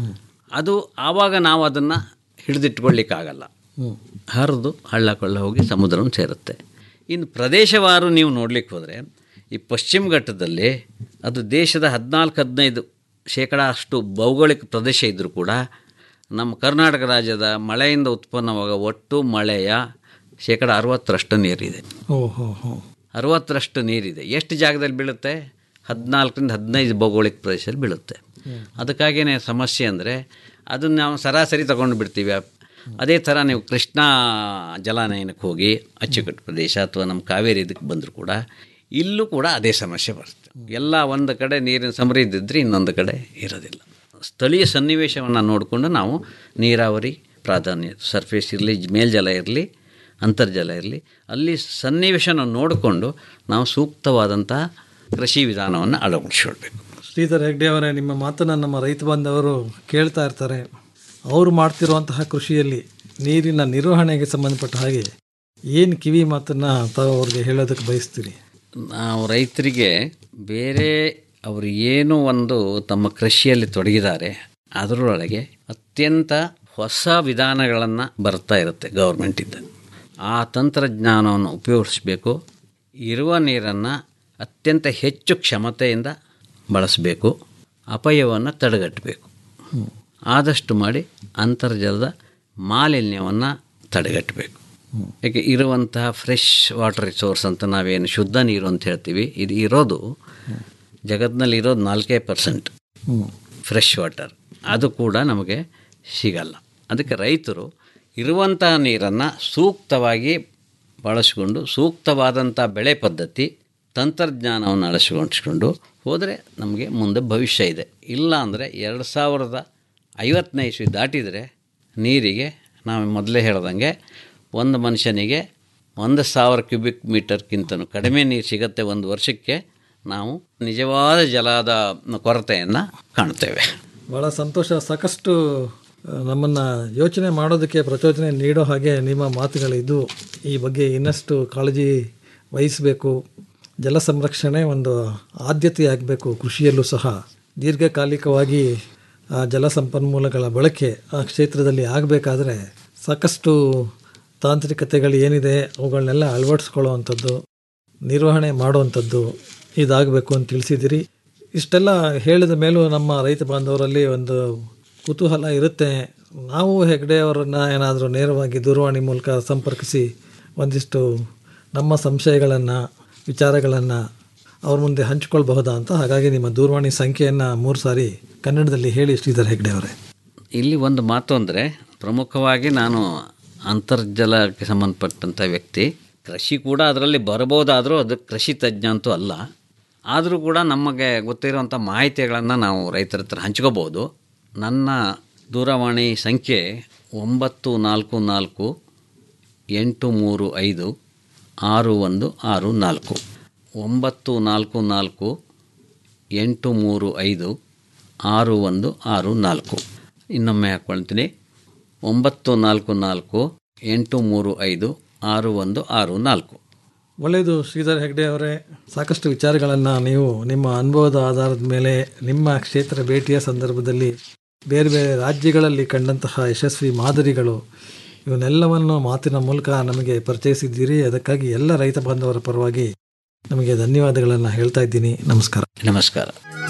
ಅದು ಆವಾಗ ನಾವು ಅದನ್ನು ಹಿಡಿದಿಟ್ಕೊಳ್ಳಿಕ್ಕಾಗಲ್ಲ ಹರಿದು ಹಳ್ಳ ಕೊಳ್ಳ ಹೋಗಿ ಸಮುದ್ರವನ್ನು ಸೇರುತ್ತೆ ಇನ್ನು ಪ್ರದೇಶವಾರು ನೀವು ನೋಡ್ಲಿಕ್ಕೆ ಹೋದರೆ ಈ ಪಶ್ಚಿಮ ಘಟ್ಟದಲ್ಲಿ ಅದು ದೇಶದ ಹದಿನಾಲ್ಕು ಹದಿನೈದು ಶೇಕಡ ಅಷ್ಟು ಭೌಗೋಳಿಕ ಪ್ರದೇಶ ಇದ್ದರೂ ಕೂಡ ನಮ್ಮ ಕರ್ನಾಟಕ ರಾಜ್ಯದ ಮಳೆಯಿಂದ ಉತ್ಪನ್ನವಾಗೋ ಒಟ್ಟು ಮಳೆಯ ಶೇಕಡ ಅರವತ್ತರಷ್ಟು ನೀರಿದೆ ಓ ಹೋ ಹೋ ಅರವತ್ತರಷ್ಟು ನೀರಿದೆ ಎಷ್ಟು ಜಾಗದಲ್ಲಿ ಬೀಳುತ್ತೆ ಹದಿನಾಲ್ಕರಿಂದ ಹದಿನೈದು ಭೌಗೋಳಿಕ ಪ್ರದೇಶದಲ್ಲಿ ಬೀಳುತ್ತೆ ಅದಕ್ಕಾಗಿಯೇ ಸಮಸ್ಯೆ ಅಂದರೆ ಅದನ್ನು ನಾವು ಸರಾಸರಿ ತಗೊಂಡು ಬಿಡ್ತೀವಿ ಅದೇ ಥರ ನೀವು ಕೃಷ್ಣಾ ಜಲಾನಯನಕ್ಕೆ ಹೋಗಿ ಅಚ್ಚುಕಟ್ಟು ಪ್ರದೇಶ ಅಥವಾ ನಮ್ಮ ಕಾವೇರಿ ಇದಕ್ಕೆ ಬಂದರೂ ಕೂಡ ಇಲ್ಲೂ ಕೂಡ ಅದೇ ಸಮಸ್ಯೆ ಬರುತ್ತೆ ಎಲ್ಲ ಒಂದು ಕಡೆ ನೀರಿನ ಸಮೃದ್ಧಿ ಇದ್ದರೆ ಇನ್ನೊಂದು ಕಡೆ ಇರೋದಿಲ್ಲ ಸ್ಥಳೀಯ ಸನ್ನಿವೇಶವನ್ನು ನೋಡಿಕೊಂಡು ನಾವು ನೀರಾವರಿ ಪ್ರಾಧಾನ್ಯ ಸರ್ಫೇಸ್ ಇರಲಿ ಮೇಲ್ಜಲ ಇರಲಿ ಅಂತರ್ಜಲ ಇರಲಿ ಅಲ್ಲಿ ಸನ್ನಿವೇಶನ ನೋಡಿಕೊಂಡು ನಾವು ಸೂಕ್ತವಾದಂಥ ಕೃಷಿ ವಿಧಾನವನ್ನು ಅಳವಡಿಸ್ಕೊಳ್ಬೇಕು ಶ್ರೀಧರ್ ಹೆಗ್ಡೆ ಅವರೇ ನಿಮ್ಮ ಮಾತನ್ನು ನಮ್ಮ ರೈತ ಬಾಂಧವರು ಕೇಳ್ತಾ ಇರ್ತಾರೆ ಅವರು ಮಾಡ್ತಿರುವಂತಹ ಕೃಷಿಯಲ್ಲಿ ನೀರಿನ ನಿರ್ವಹಣೆಗೆ ಸಂಬಂಧಪಟ್ಟ ಹಾಗೆ ಏನು ಕಿವಿ ಮಾತನ್ನು ತಾವು ಅವ್ರಿಗೆ ಹೇಳೋದಕ್ಕೆ ಬಯಸ್ತೀರಿ ನಾವು ರೈತರಿಗೆ ಬೇರೆ ಅವರು ಏನು ಒಂದು ತಮ್ಮ ಕೃಷಿಯಲ್ಲಿ ತೊಡಗಿದ್ದಾರೆ ಅದರೊಳಗೆ ಅತ್ಯಂತ ಹೊಸ ವಿಧಾನಗಳನ್ನು ಬರ್ತಾ ಇರುತ್ತೆ ಗೌರ್ಮೆಂಟಿಂದ ಆ ತಂತ್ರಜ್ಞಾನವನ್ನು ಉಪಯೋಗಿಸ್ಬೇಕು ಇರುವ ನೀರನ್ನು ಅತ್ಯಂತ ಹೆಚ್ಚು ಕ್ಷಮತೆಯಿಂದ ಬಳಸಬೇಕು ಅಪಾಯವನ್ನು ತಡೆಗಟ್ಟಬೇಕು ಆದಷ್ಟು ಮಾಡಿ ಅಂತರ್ಜಲದ ಮಾಲಿನ್ಯವನ್ನು ತಡೆಗಟ್ಟಬೇಕು ಯಾಕೆ ಇರುವಂತಹ ಫ್ರೆಶ್ ವಾಟರ್ ರಿಸೋರ್ಸ್ ಅಂತ ನಾವೇನು ಶುದ್ಧ ನೀರು ಅಂತ ಹೇಳ್ತೀವಿ ಇದು ಇರೋದು ಜಗತ್ತಿನಲ್ಲಿ ಇರೋದು ನಾಲ್ಕೇ ಪರ್ಸೆಂಟ್ ಫ್ರೆಶ್ ವಾಟರ್ ಅದು ಕೂಡ ನಮಗೆ ಸಿಗಲ್ಲ ಅದಕ್ಕೆ ರೈತರು ಇರುವಂತಹ ನೀರನ್ನು ಸೂಕ್ತವಾಗಿ ಬಳಸಿಕೊಂಡು ಸೂಕ್ತವಾದಂಥ ಬೆಳೆ ಪದ್ಧತಿ ತಂತ್ರಜ್ಞಾನವನ್ನು ಅಳವಡಿಸ್ಕೊಂಡು ಹೋದರೆ ನಮಗೆ ಮುಂದೆ ಭವಿಷ್ಯ ಇದೆ ಇಲ್ಲ ಅಂದರೆ ಎರಡು ಸಾವಿರದ ಐವತ್ತನೇ ಇಸ್ವಿ ದಾಟಿದರೆ ನೀರಿಗೆ ನಾವು ಮೊದಲೇ ಹೇಳ್ದಂಗೆ ಒಂದು ಮನುಷ್ಯನಿಗೆ ಒಂದು ಸಾವಿರ ಕ್ಯೂಬಿಕ್ ಮೀಟರ್ಗಿಂತನೂ ಕಡಿಮೆ ನೀರು ಸಿಗುತ್ತೆ ಒಂದು ವರ್ಷಕ್ಕೆ ನಾವು ನಿಜವಾದ ಜಲದ ಕೊರತೆಯನ್ನು ಕಾಣ್ತೇವೆ ಭಾಳ ಸಂತೋಷ ಸಾಕಷ್ಟು ನಮ್ಮನ್ನು ಯೋಚನೆ ಮಾಡೋದಕ್ಕೆ ಪ್ರಚೋದನೆ ನೀಡೋ ಹಾಗೆ ನಿಮ್ಮ ಮಾತುಗಳಿದ್ದು ಈ ಬಗ್ಗೆ ಇನ್ನಷ್ಟು ಕಾಳಜಿ ವಹಿಸಬೇಕು ಜಲ ಸಂರಕ್ಷಣೆ ಒಂದು ಆದ್ಯತೆ ಆಗಬೇಕು ಕೃಷಿಯಲ್ಲೂ ಸಹ ದೀರ್ಘಕಾಲಿಕವಾಗಿ ಆ ಜಲ ಸಂಪನ್ಮೂಲಗಳ ಬಳಕೆ ಆ ಕ್ಷೇತ್ರದಲ್ಲಿ ಆಗಬೇಕಾದ್ರೆ ಸಾಕಷ್ಟು ತಾಂತ್ರಿಕತೆಗಳು ಏನಿದೆ ಅವುಗಳನ್ನೆಲ್ಲ ಅಳವಡಿಸ್ಕೊಳ್ಳುವಂಥದ್ದು ನಿರ್ವಹಣೆ ಮಾಡುವಂಥದ್ದು ಇದಾಗಬೇಕು ಅಂತ ತಿಳಿಸಿದ್ದೀರಿ ಇಷ್ಟೆಲ್ಲ ಹೇಳಿದ ಮೇಲೂ ನಮ್ಮ ರೈತ ಬಾಂಧವರಲ್ಲಿ ಒಂದು ಕುತೂಹಲ ಇರುತ್ತೆ ನಾವು ಹೆಗ್ಡೆ ಅವರನ್ನು ಏನಾದರೂ ನೇರವಾಗಿ ದೂರವಾಣಿ ಮೂಲಕ ಸಂಪರ್ಕಿಸಿ ಒಂದಿಷ್ಟು ನಮ್ಮ ಸಂಶಯಗಳನ್ನು ವಿಚಾರಗಳನ್ನು ಅವ್ರ ಮುಂದೆ ಹಂಚ್ಕೊಳ್ಬಹುದಾ ಅಂತ ಹಾಗಾಗಿ ನಿಮ್ಮ ದೂರವಾಣಿ ಸಂಖ್ಯೆಯನ್ನು ಮೂರು ಸಾರಿ ಕನ್ನಡದಲ್ಲಿ ಹೇಳಿ ಶ್ರೀಧರ್ ಹೆಗ್ಡೆ ಅವರೇ ಇಲ್ಲಿ ಒಂದು ಮಾತು ಅಂದರೆ ಪ್ರಮುಖವಾಗಿ ನಾನು ಅಂತರ್ಜಲಕ್ಕೆ ಸಂಬಂಧಪಟ್ಟಂಥ ವ್ಯಕ್ತಿ ಕೃಷಿ ಕೂಡ ಅದರಲ್ಲಿ ಬರಬಹುದಾದರೂ ಅದು ಕೃಷಿ ತಜ್ಞ ಅಂತೂ ಅಲ್ಲ ಆದರೂ ಕೂಡ ನಮಗೆ ಗೊತ್ತಿರುವಂಥ ಮಾಹಿತಿಗಳನ್ನು ನಾವು ರೈತರ ಹತ್ರ ಹಂಚ್ಕೋಬೋದು ನನ್ನ ದೂರವಾಣಿ ಸಂಖ್ಯೆ ಒಂಬತ್ತು ನಾಲ್ಕು ನಾಲ್ಕು ಎಂಟು ಮೂರು ಐದು ಆರು ಒಂದು ಆರು ನಾಲ್ಕು ಒಂಬತ್ತು ನಾಲ್ಕು ನಾಲ್ಕು ಎಂಟು ಮೂರು ಐದು ಆರು ಒಂದು ಆರು ನಾಲ್ಕು ಇನ್ನೊಮ್ಮೆ ಹಾಕ್ಕೊಳ್ತೀನಿ ಒಂಬತ್ತು ನಾಲ್ಕು ನಾಲ್ಕು ಎಂಟು ಮೂರು ಐದು ಆರು ಒಂದು ಆರು ನಾಲ್ಕು ಒಳ್ಳೆಯದು ಶ್ರೀಧರ್ ಹೆಗ್ಡೆ ಅವರೇ ಸಾಕಷ್ಟು ವಿಚಾರಗಳನ್ನು ನೀವು ನಿಮ್ಮ ಅನುಭವದ ಆಧಾರದ ಮೇಲೆ ನಿಮ್ಮ ಕ್ಷೇತ್ರ ಭೇಟಿಯ ಸಂದರ್ಭದಲ್ಲಿ ಬೇರೆ ಬೇರೆ ರಾಜ್ಯಗಳಲ್ಲಿ ಕಂಡಂತಹ ಯಶಸ್ವಿ ಮಾದರಿಗಳು ಇವನ್ನೆಲ್ಲವನ್ನು ಮಾತಿನ ಮೂಲಕ ನಮಗೆ ಪರಿಚಯಿಸಿದ್ದೀರಿ ಅದಕ್ಕಾಗಿ ಎಲ್ಲ ರೈತ ಬಾಂಧವರ ಪರವಾಗಿ ನಮಗೆ ಧನ್ಯವಾದಗಳನ್ನು ಹೇಳ್ತಾ ಇದ್ದೀನಿ ನಮಸ್ಕಾರ ನಮಸ್ಕಾರ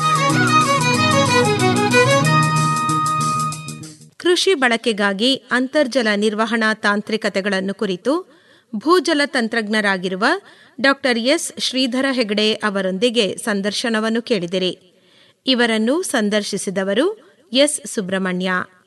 ಕೃಷಿ ಬಳಕೆಗಾಗಿ ಅಂತರ್ಜಲ ನಿರ್ವಹಣಾ ತಾಂತ್ರಿಕತೆಗಳನ್ನು ಕುರಿತು ಭೂಜಲ ತಂತ್ರಜ್ಞರಾಗಿರುವ ಡಾಕ್ಟರ್ ಎಸ್ ಶ್ರೀಧರ ಹೆಗಡೆ ಅವರೊಂದಿಗೆ ಸಂದರ್ಶನವನ್ನು ಕೇಳಿದಿರಿ ಇವರನ್ನು ಸಂದರ್ಶಿಸಿದವರು ಎಸ್ ಸುಬ್ರಹ್ಮಣ್ಯ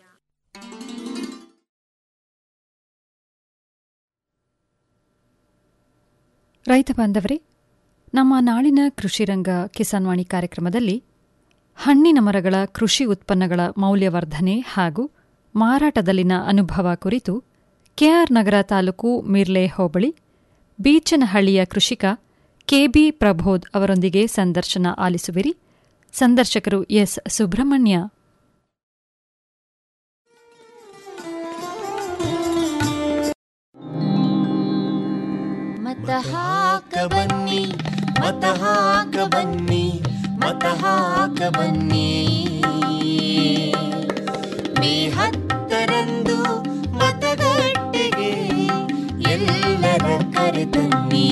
ರೈತ ಬಾಂಧವರೇ ನಮ್ಮ ನಾಳಿನ ಕೃಷಿರಂಗ ಕಿಸಾನ್ವಾಣಿ ಕಾರ್ಯಕ್ರಮದಲ್ಲಿ ಹಣ್ಣಿನ ಮರಗಳ ಕೃಷಿ ಉತ್ಪನ್ನಗಳ ಮೌಲ್ಯವರ್ಧನೆ ಹಾಗೂ ಮಾರಾಟದಲ್ಲಿನ ಅನುಭವ ಕುರಿತು ಕೆಆರ್ ನಗರ ತಾಲೂಕು ಮಿರ್ಲೆ ಹೋಬಳಿ ಬೀಚನಹಳ್ಳಿಯ ಕೃಷಿಕ ಕೆಬಿ ಪ್ರಬೋಧ್ ಅವರೊಂದಿಗೆ ಸಂದರ್ಶನ ಆಲಿಸುವಿರಿ ಸಂದರ್ಶಕರು ಎಸ್ ಸುಬ್ರಹ್ಮಣ್ಯ ಮತ ಹಾಕ ಬನ್ನಿ ಮತ ಹಾಕ ಬನ್ನಿ ಮತ ಹಾಕ ಬನ್ನಿ ಮೇ ಹತ್ತರಂದು ಮತಗಟ್ಟೆಗೆ ಎಲ್ಲರ ಕರೆತನ್ನಿ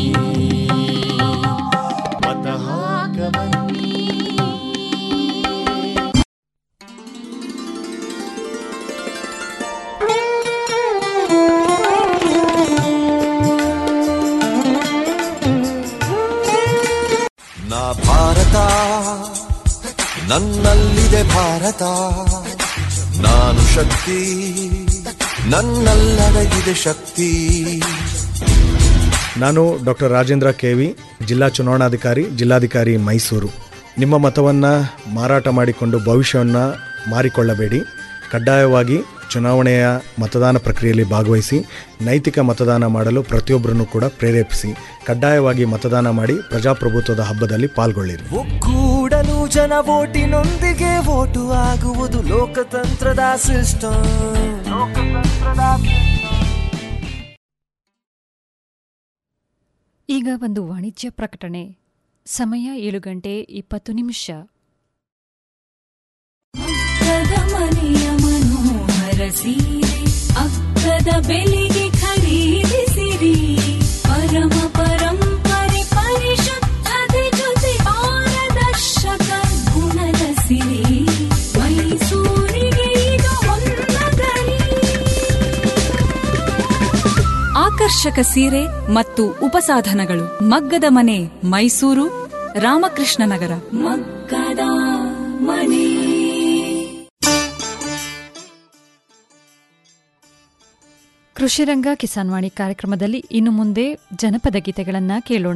ಮತ ಹಾಕ ಬನ್ನಿ ನಾ ಭಾರತ ನನ್ನಲ್ಲಿದೆ ಭಾರತ ನಾನು ಶಕ್ತಿ ನನ್ನಲ್ಲಡಗಿದೆ ಶಕ್ತಿ ನಾನು ಡಾಕ್ಟರ್ ರಾಜೇಂದ್ರ ಕೆವಿ ಜಿಲ್ಲಾ ಚುನಾವಣಾಧಿಕಾರಿ ಜಿಲ್ಲಾಧಿಕಾರಿ ಮೈಸೂರು ನಿಮ್ಮ ಮತವನ್ನು ಮಾರಾಟ ಮಾಡಿಕೊಂಡು ಭವಿಷ್ಯವನ್ನು ಮಾರಿಕೊಳ್ಳಬೇಡಿ ಕಡ್ಡಾಯವಾಗಿ ಚುನಾವಣೆಯ ಮತದಾನ ಪ್ರಕ್ರಿಯೆಯಲ್ಲಿ ಭಾಗವಹಿಸಿ ನೈತಿಕ ಮತದಾನ ಮಾಡಲು ಪ್ರತಿಯೊಬ್ಬರನ್ನು ಕೂಡ ಪ್ರೇರೇಪಿಸಿ ಕಡ್ಡಾಯವಾಗಿ ಮತದಾನ ಮಾಡಿ ಪ್ರಜಾಪ್ರಭುತ್ವದ ಹಬ್ಬದಲ್ಲಿ ಪಾಲ್ಗೊಳ್ಳಿರಿ ಒಕ್ಕೂಡಲು ಜನ ಓಟಿನೊಂದಿಗೆ ಓಟು ಆಗುವುದು ಲೋಕತಂತ್ರದ ಸಿಸ್ಟಮ್ ಈಗ ಒಂದು ವಾಣಿಜ್ಯ ಪ್ರಕಟಣೆ ಸಮಯ ಏಳು ಗಂಟೆ ಇಪ್ಪತ್ತು ನಿಮಿಷ ಅಗ್ಗದ ಮನೆಯ ಮನೋಹರ ಸೀರೆ ಅಗ್ಗದ ಬೆಲೆಗೆ ಖರೀದಿಸಿರಿ ಪರಮ ಪರಂಪರೆ ಪರಿಶುದ್ಧತೆ ಜೊತೆ ಆಕರ್ಷಕ ಸೀರೆ ಮತ್ತು ಉಪಸಾಧನಗಳು ಮಗ್ಗದ ಮನೆ ಮೈಸೂರು ರಾಮಕೃಷ್ಣ ನಗರ ಮಗ್ಗದ ಮನೆ ಕೃಷಿರಂಗ ಕಿಸಾನ್ವಾಣಿ ಕಾರ್ಯಕ್ರಮದಲ್ಲಿ ಇನ್ನು ಮುಂದೆ ಜನಪದ ಗೀತೆಗಳನ್ನ ಕೇಳೋಣ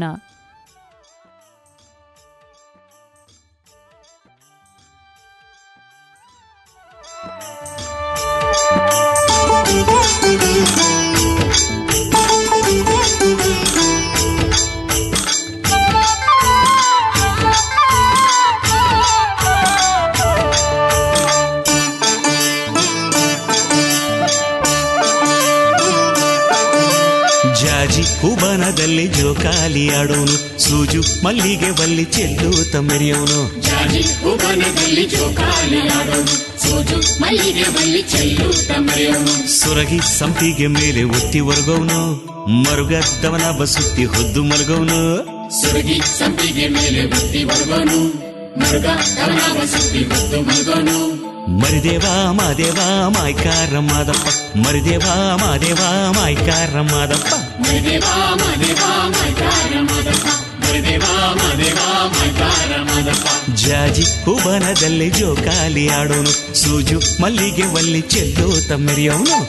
ಜಾಜಿ ಹುಬನದಲ್ಲಿ ಜೋಕಾಲಿ ಆಡೋನು ಸೂಜು ಮಲ್ಲಿಗೆ ಬಲ್ಲಿ ಚೆಲ್ಲು ತಮ್ಮೆರಿಯವನು ಜಾಜಿ ಉಪನದಲ್ಲಿ ಜೋಕಾಲಿ ಆಡೋನು ಸೋಜು ಮಲ್ಲಿಗೆ ಬಲ್ಲಿ ಚೆಲ್ಲು ತಮರೆಯವನು ಸೊರಗಿ ಸಂಪಿಗೆ ಮೇಲೆ ಒತ್ತಿ ಒರಗವನು ಮರುಗದ್ದವನ ಬಸುತ್ತಿ ಹೊದ್ದು ಮಲಗವನು ಸುರಗಿ ಸಂಪಿಗೆ ಮೇಲೆ ಬುದ್ಧಿ ಬರ್ವನು ಮರುಗ ಕವನಾವ ಸುತ್ತಿ ಹೊತ್ತು ಮಲ್ಗೋನು ಮರಿದೇವಾ ಮಾದೇವಾ ಮಾಯ್ಕಾರ ಮಾದಪ್ಪ ಮರಿದೇವಾ ಮಾದೇವಾ ಮಾಯ್ಕಾರ ಮಾದಪ್ಪ ಮರಿದೇವಾ ಮದೇವಾ ಮೈಕಾರ ಮಾದಪ್ಪ ಮರಿದೇವಾ ಮದೇವಾ ಮೈಕಾರ ಮಾದಪ್ಪ ಜಾಜಿ ಹುಬನದಲ್ಲಿ ಜೋಕಾಲಿ ಆಡೋನು ಸೂಜು ಮಲ್ಲಿಗೆ ಒಲ್ಲಿ ಚೆಲ್ಲು ತಮ್ಮೆರಿಯವನು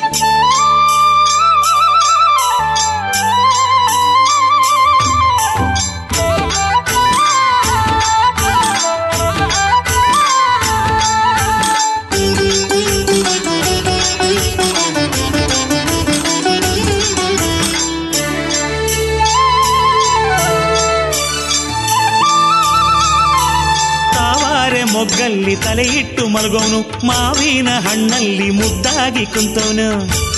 ತಾವಾರೆ ಮೊಗ್ಗಲ್ಲಿ ತಲೆ ಇಟ್ಟು ಮಲಗೋನು ಮಾವಿನ ಹಣ್ಣಲ್ಲಿ ಮುದ್ದಾಗಿ ಕುಂತವನು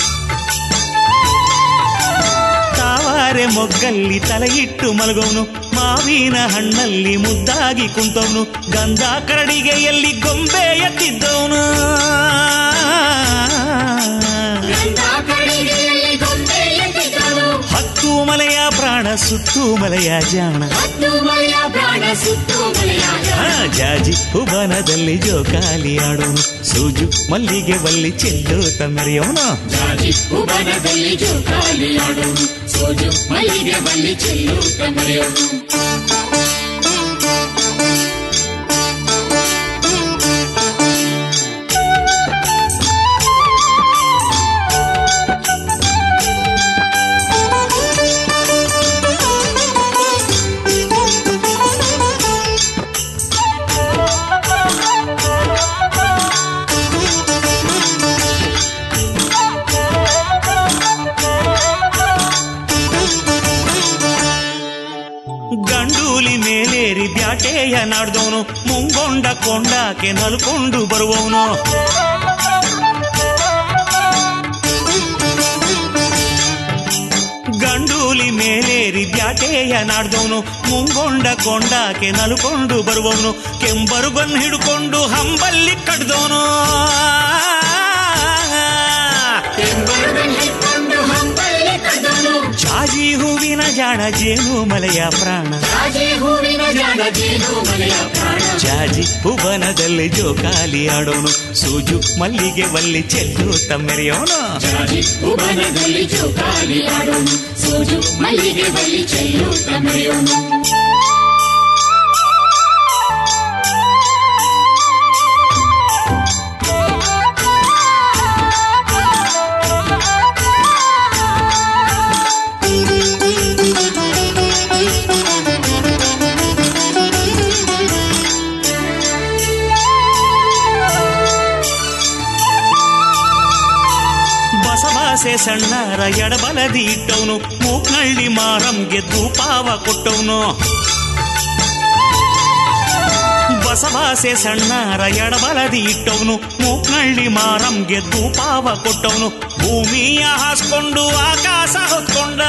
ತಾವಾರೆ ಮೊಗ್ಗಲ್ಲಿ ತಲೆ ಇಟ್ಟು ಮಲಗೋನು ಮಾವಿನ ಹಣ್ಣಲ್ಲಿ ಮುದ್ದಾಗಿ ಕುಂತವನು ಗಂಧ ಕರಡಿಗೆ ಎಲ್ಲಿ ಗೊಂಬೆ ಎತ್ತಿದ್ದವನು ಕಡಿಗೆಯಲ್ಲಿ ಗೊಂಬೆ ಎತ್ತಿದ್ದನು ಹತ್ತು ಮಲೆಯ ಪ್ರಾಣ ಸುತ್ತು ಮಲೆಯ ಜಾಣ ಹತ್ತು ಮಳೆಯ ಪ್ರಾಣ ಸುತ್ತು ಮಳೆಯಾಗ ಆ, ಜಾಜಿ ಹುಬನದಲ್ಲಿ ಜೋಕಾಲಿ ಆಡೋನು ಸೂಜು ಮಲ್ಲಿಗೆ ಬಲ್ಲಿ ಚೆಲ್ಲು ತಮ್ಮೆರಿಯವನು ಜಾಜಿ ಉಪನದಲ್ಲಿ ಜೋಕಾಲಿ ಆಡೋನು ಸೋಜು ಮಲ್ಲಿಗೆ ಬಲ್ಲಿ ಚೆಲ್ಲು ತಮರೆಯವನು ಗಂಡೂಲಿ ಮೇಲೇರಿ ಬ್ಯಾಟೆಯ ನಾಡ್ದವನು ಮುಂಗೊಂಡ ಕೊಂಡಾಕೆ ನಲ್ಕೊಂಡು ಬರುವವನು ಗಂಡೂಲಿ ಮೇಲೇರಿ ಬ್ಯಾಟೆಯ ನಾಡ್ದವನು ಮುಂಗೊಂಡ ಕೊಂಡಾಕೆ ನಲ್ಕೊಂಡು ಬರುವವನು ಕೆಂಬರುಗನ್ ಹಿಡ್ಕೊಂಡು ಹಂಬಲ್ಲಿ ಕಡ್ದವನು ಕೆಂಬರದಲ್ಲಿ ಹಿಡ್ಕೊಂಡು ಹಂಬಲ್ಲಿ ಕದ್ದನು ಜಾಜಿ ಹೂವಿನ ಜಾಣ ಜೇನು ಮಲೆಯ ಪ್ರಾಣ ರಾಜಿ ಹೂವಿನ ಜಾಣ ಜೇನು ಮನೆಯ ಪ್ರಾಣ ಜಾಜಿ ಭುವನದಲ್ಲಿ ಜೋಕಾಲಿ ಆಡೋನು ಸೂಜು ಮಲ್ಲಿಗೆ ಬಲ್ಲಿ ಚೆಲ್ಲು ತಮ್ಮೆರೆಯೋನು ಜಾಜಿ ಉಬನದಲ್ಲಿ ಜೋಕಾಲಿ ಆಡೋನು ಸೋಜು ಮಲ್ಲಿಗೆ ಬಲ್ಲಿ ಚೆಲ್ಲು ತಮರೆಯವನು ಬಸವಾಸೆ ಸಣ್ಣರ ಎಡಬಲದಿ ಇಟ್ಟವನು ಮೂಕ್ನಳ್ಳಿ ಮಾರಂಗೆ ಧೂಪಾವ ಕೊಟ್ಟವನು ಬಸವಾಸೆ ಸಣ್ಣರ ಎಡಬಲದಿ ಇಟ್ಟವನು ಮೂಕ್ನಳ್ಳಿ ಮಾರಂಗೆ ಧೂಪಾವ ಕೊಟ್ಟವನು ಭೂಮಿಯ ಹಾಸ್ಕೊಂಡು ಆಕಾಶ ಹೊತ್ಕೊಂಡ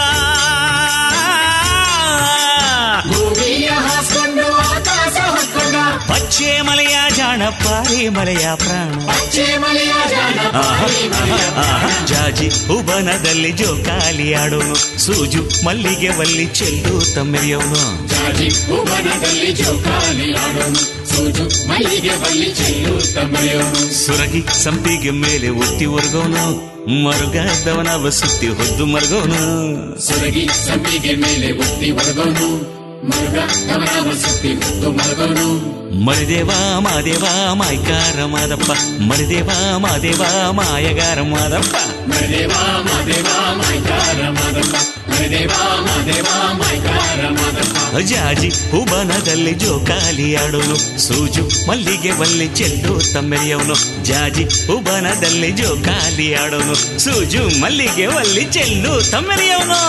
ಭೂಮಿಯ ಹಾಸ್ಕೊಂಡು ಆಕಾಶ ಹೊತ್ಕೊಂಡ ಪಚ್ಚೆ ಮಲೆಯ ಜಾಣ ಪಾರಿ ಮಲೆಯ ಪ್ರಾಣ ಪಚ್ಚೆ ಮಲೆಯ ಜಾಣ ಆಹಾ, ಪಾರಿ ಮಲೆಯ ಆಹಾ, ಜಾಜಿ ಹುಬನದಲ್ಲಿ ಜೋಕಾಲಿ ಆಡೋನು ಸೂಜು ಮಲ್ಲಿಗೆ ಬಲ್ಲಿ ಚೆಲ್ಲು ತಮ್ಮೆರಿಯವನು ಜಾಜಿ ಉಬನದಲ್ಲಿ ಜೋಕಾಲಿ ಆಡೋನು ಸೋಜು ಮಲ್ಲಿಗೆ ಬಲ್ಲಿ ಚೆಲ್ಲು ತಮರೆಯವನು ಸುರಗಿ ಸಂಪಿಗೆ ಮೇಲೆ ಒತ್ತಿ ಒರ್ಗವನು ಮರುಗದವನವ ಸುತ್ತಿ ಹೊದ್ದು ಮರುಗೋನು ಸೊರಗಿ ಸಂಪಿಗೆ ಮೇಲೆ ಒತ್ತಿ ಒರಗೋನು ಮರುಗ ಗಮನವ ಸುತ್ತಿ ಹೊತ್ತು ಮರಗೋನು ಮರಿದೇವ ಮಾದೇವ ಮಾಯ್ಕಾರ ಮಾದಪ್ಪ ಮರಿದೇವ ಮಾದೇವ ಮಾಯಗಾರ ಮಾದಪ್ಪ ಮರದೇವ ಮಾದೇವ ಮಾಯ್ಕಾರ ಮಾದಪ್ಪ ಮರದೇವ ಮಾದೇವ ಮಾಯ್ಕಾರ ಮಾದಪ್ಪ ಜಾಜಿ ಹುಬನದಲ್ಲಿ ಜೋಕಾಲಿ ಆಡೋನು ಸೂಜು ಮಲ್ಲಿಗೆ ಬಲ್ಲಿ ಚೆಂಡು ತಮ್ಮೆರೆಯವನು ಜಾಜಿ ಹುಬನದಲ್ಲಿ ಜೋಕಾಲಿ ಆಡೋನು ಸೂಜು ಮಲ್ಲಿಗೆ ಬಲ್ಲಿ ಚೆಂಡು ತಮ್ಮೆರೆಯವನು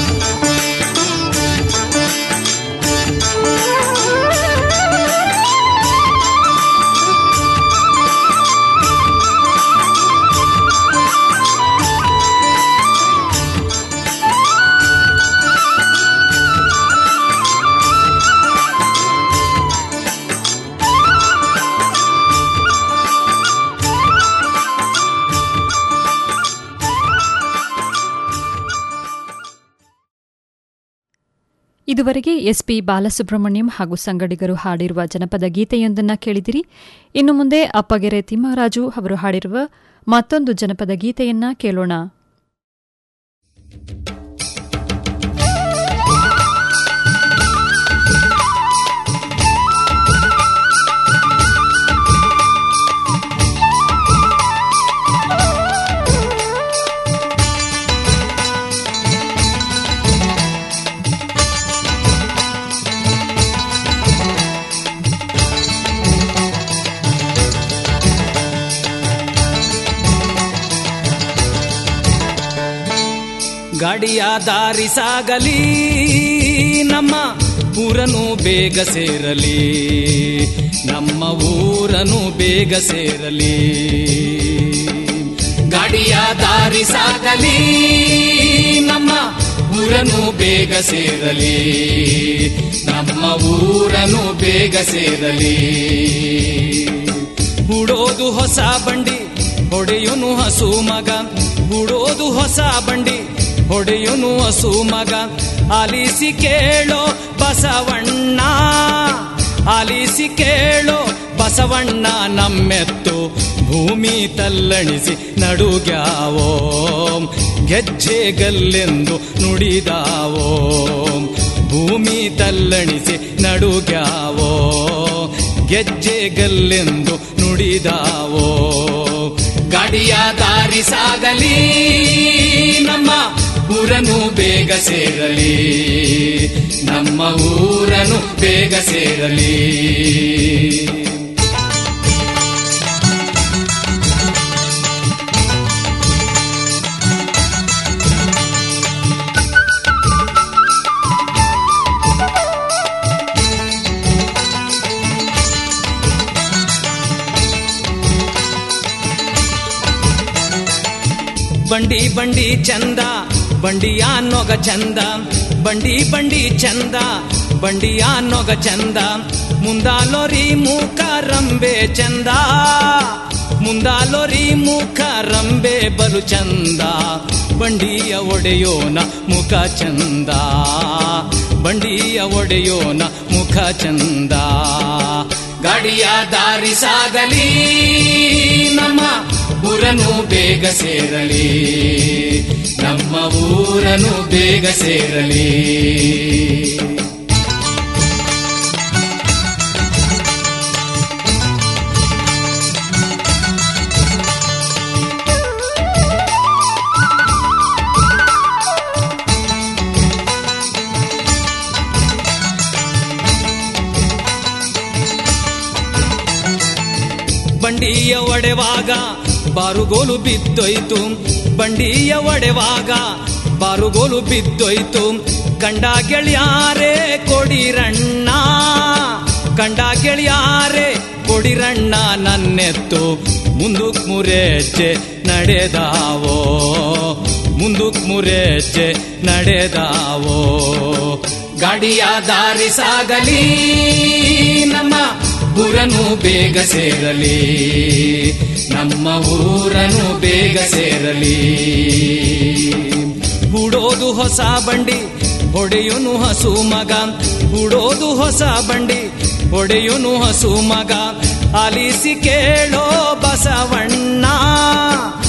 ಇದುವರೆಗೆ ಎಸ್ಪಿ ಬಾಲಸುಬ್ರಹ್ಮಣ್ಯಂ ಹಾಗೂ ಸಂಗಡಿಗರು ಹಾಡಿರುವ ಜನಪದ ಗೀತೆಯೊಂದನ್ನು ಕೇಳಿದಿರಿ ಇನ್ನು ಮುಂದೆ ಅಪ್ಪಗೆರೆ ತಿಮ್ಮರಾಜು ಅವರು ಹಾಡಿರುವ ಮತ್ತೊಂದು ಜನಪದ ಗೀತೆಯನ್ನ ಕೇಳೋಣ ಗಾಡಿಯ ದಾರಿ ಸಾಗಲಿ ನಮ್ಮ ಊರನು ಬೇಗ ಸೇರಲಿ ನಮ್ಮ ಊರನು ಬೇಗ ಸೇರಲಿ ಗಾಡಿಯ ದಾರಿ ಸಾಗಲಿ ನಮ್ಮ ಊರನು ಬೇಗ ಸೇರಲಿ ನಮ್ಮ ಊರನು ಬೇಗ ಸೇರಲಿ ಹೂಡೋದು ಹೊಸ ಬಂಡಿ ಹೊಡೆಯುನು ಹಸು ಮಗ ಹೂಡೋದು ಹೊಸ ಬಂಡಿ ಹೊಡೆಯುನು ಹಸು ಮಗ ಆಲಿಸಿ ಕೇಳೋ ಬಸವಣ್ಣ ಆಲಿಸಿ ಕೇಳೋ ಬಸವಣ್ಣ ನಮ್ಮೆತ್ತು ಭೂಮಿ ತಲ್ಲಣಿಸಿ ನಡುಗ್ಯಾವೋ ಗೆಜ್ಜೆಗಲ್ಲೆಂದು ನುಡಿದಾವೋ ಭೂಮಿ ತಲ್ಲಣಿಸಿ ನಡುಗ್ಯಾವೋ ಗೆಜ್ಜೆಗಲ್ಲೆಂದು ನುಡಿದಾವೋ ಗಾಡಿಯ ದಾರಿ ಸಾಗಲಿ ನಮ್ಮ ಊರನು ಬೇಗ ಸೇರಲಿ ನಮ್ಮ ಊರನು ಬೇಗ ಸೇರಲಿ ಬಂಡಿ ಬಂಡಿ ಚಂದ ಬಂಡಿಯ ನೊಗ ಚಂದ ಬಂಡಿ ಬಂಡಿ ಚಂದ ಬಂಡಿಯ ನೊಗ ಚಂದ ಮುಂದಾಲೋರಿ ಮೂಕ ರಂಬೆ ಚಂದ ಮುಂದಾಲೋರಿ ಮೂಕ ರಂಬೆ ಬಲು ಚಂದ ಬಂಡಿಯ ಒಡೆಯೋನ ಮುಖ ಚಂದ ಬಂಡಿಯ ಒಡೆಯೋನ ಮುಖ ಚಂದ ಗಾಡಿಯ ದಾರಿ ಸಾಗಲಿ ನಮ್ಮ ಊರನು ಬೇಗ ಸೇರಲಿ ನಮ್ಮ ಊರನು ಬೇಗ ಸೇರಲಿ ಬಂಡಿಯ ಒಡೆವಾಗ ಬಾರುಗೋಲು ಬಿದ್ದೋಯ್ತು ಬಂಡಿಯ ಒಡೆವಾಗ ಬಾರುಗೋಲು ಬಿದ್ದೋಯ್ತು ಕಂಡ ಗೆಳೆಯಾರೆ ಕೊಡಿರಣ್ಣ ಕಂಡ ಗೆಳೆಯಾರೆ ಕೊಡಿರಣ್ಣ ನನ್ನೆತ್ತು ಮುಂದಕ್ ಮುರೆಚ್ಚೆ ನಡೆದಾವೋ ಮುಂದಕ್ ಮುರೆಚ್ಚೆ ನಡೆದಾವೋ ಗಾಡಿಯ ದಾರಿ ಸಾಗಲಿ ನಮ್ಮ ಊರನು ಬೇಗ ಸೇರಲಿ ನಮ್ಮ ಊರನು ಬೇಗ ಸೇರಲಿ ಹೂಡೋದು ಹೊಸ ಬಂಡಿ ಹೊಡೆಯುನು ಹಸು ಮಗ ಹೂಡೋದು ಹೊಸ ಬಂಡಿ ಹೊಡೆಯುನು ಹಸು ಮಗ ಆಲಿಸಿ ಕೇಳೋ ಬಸವಣ್ಣ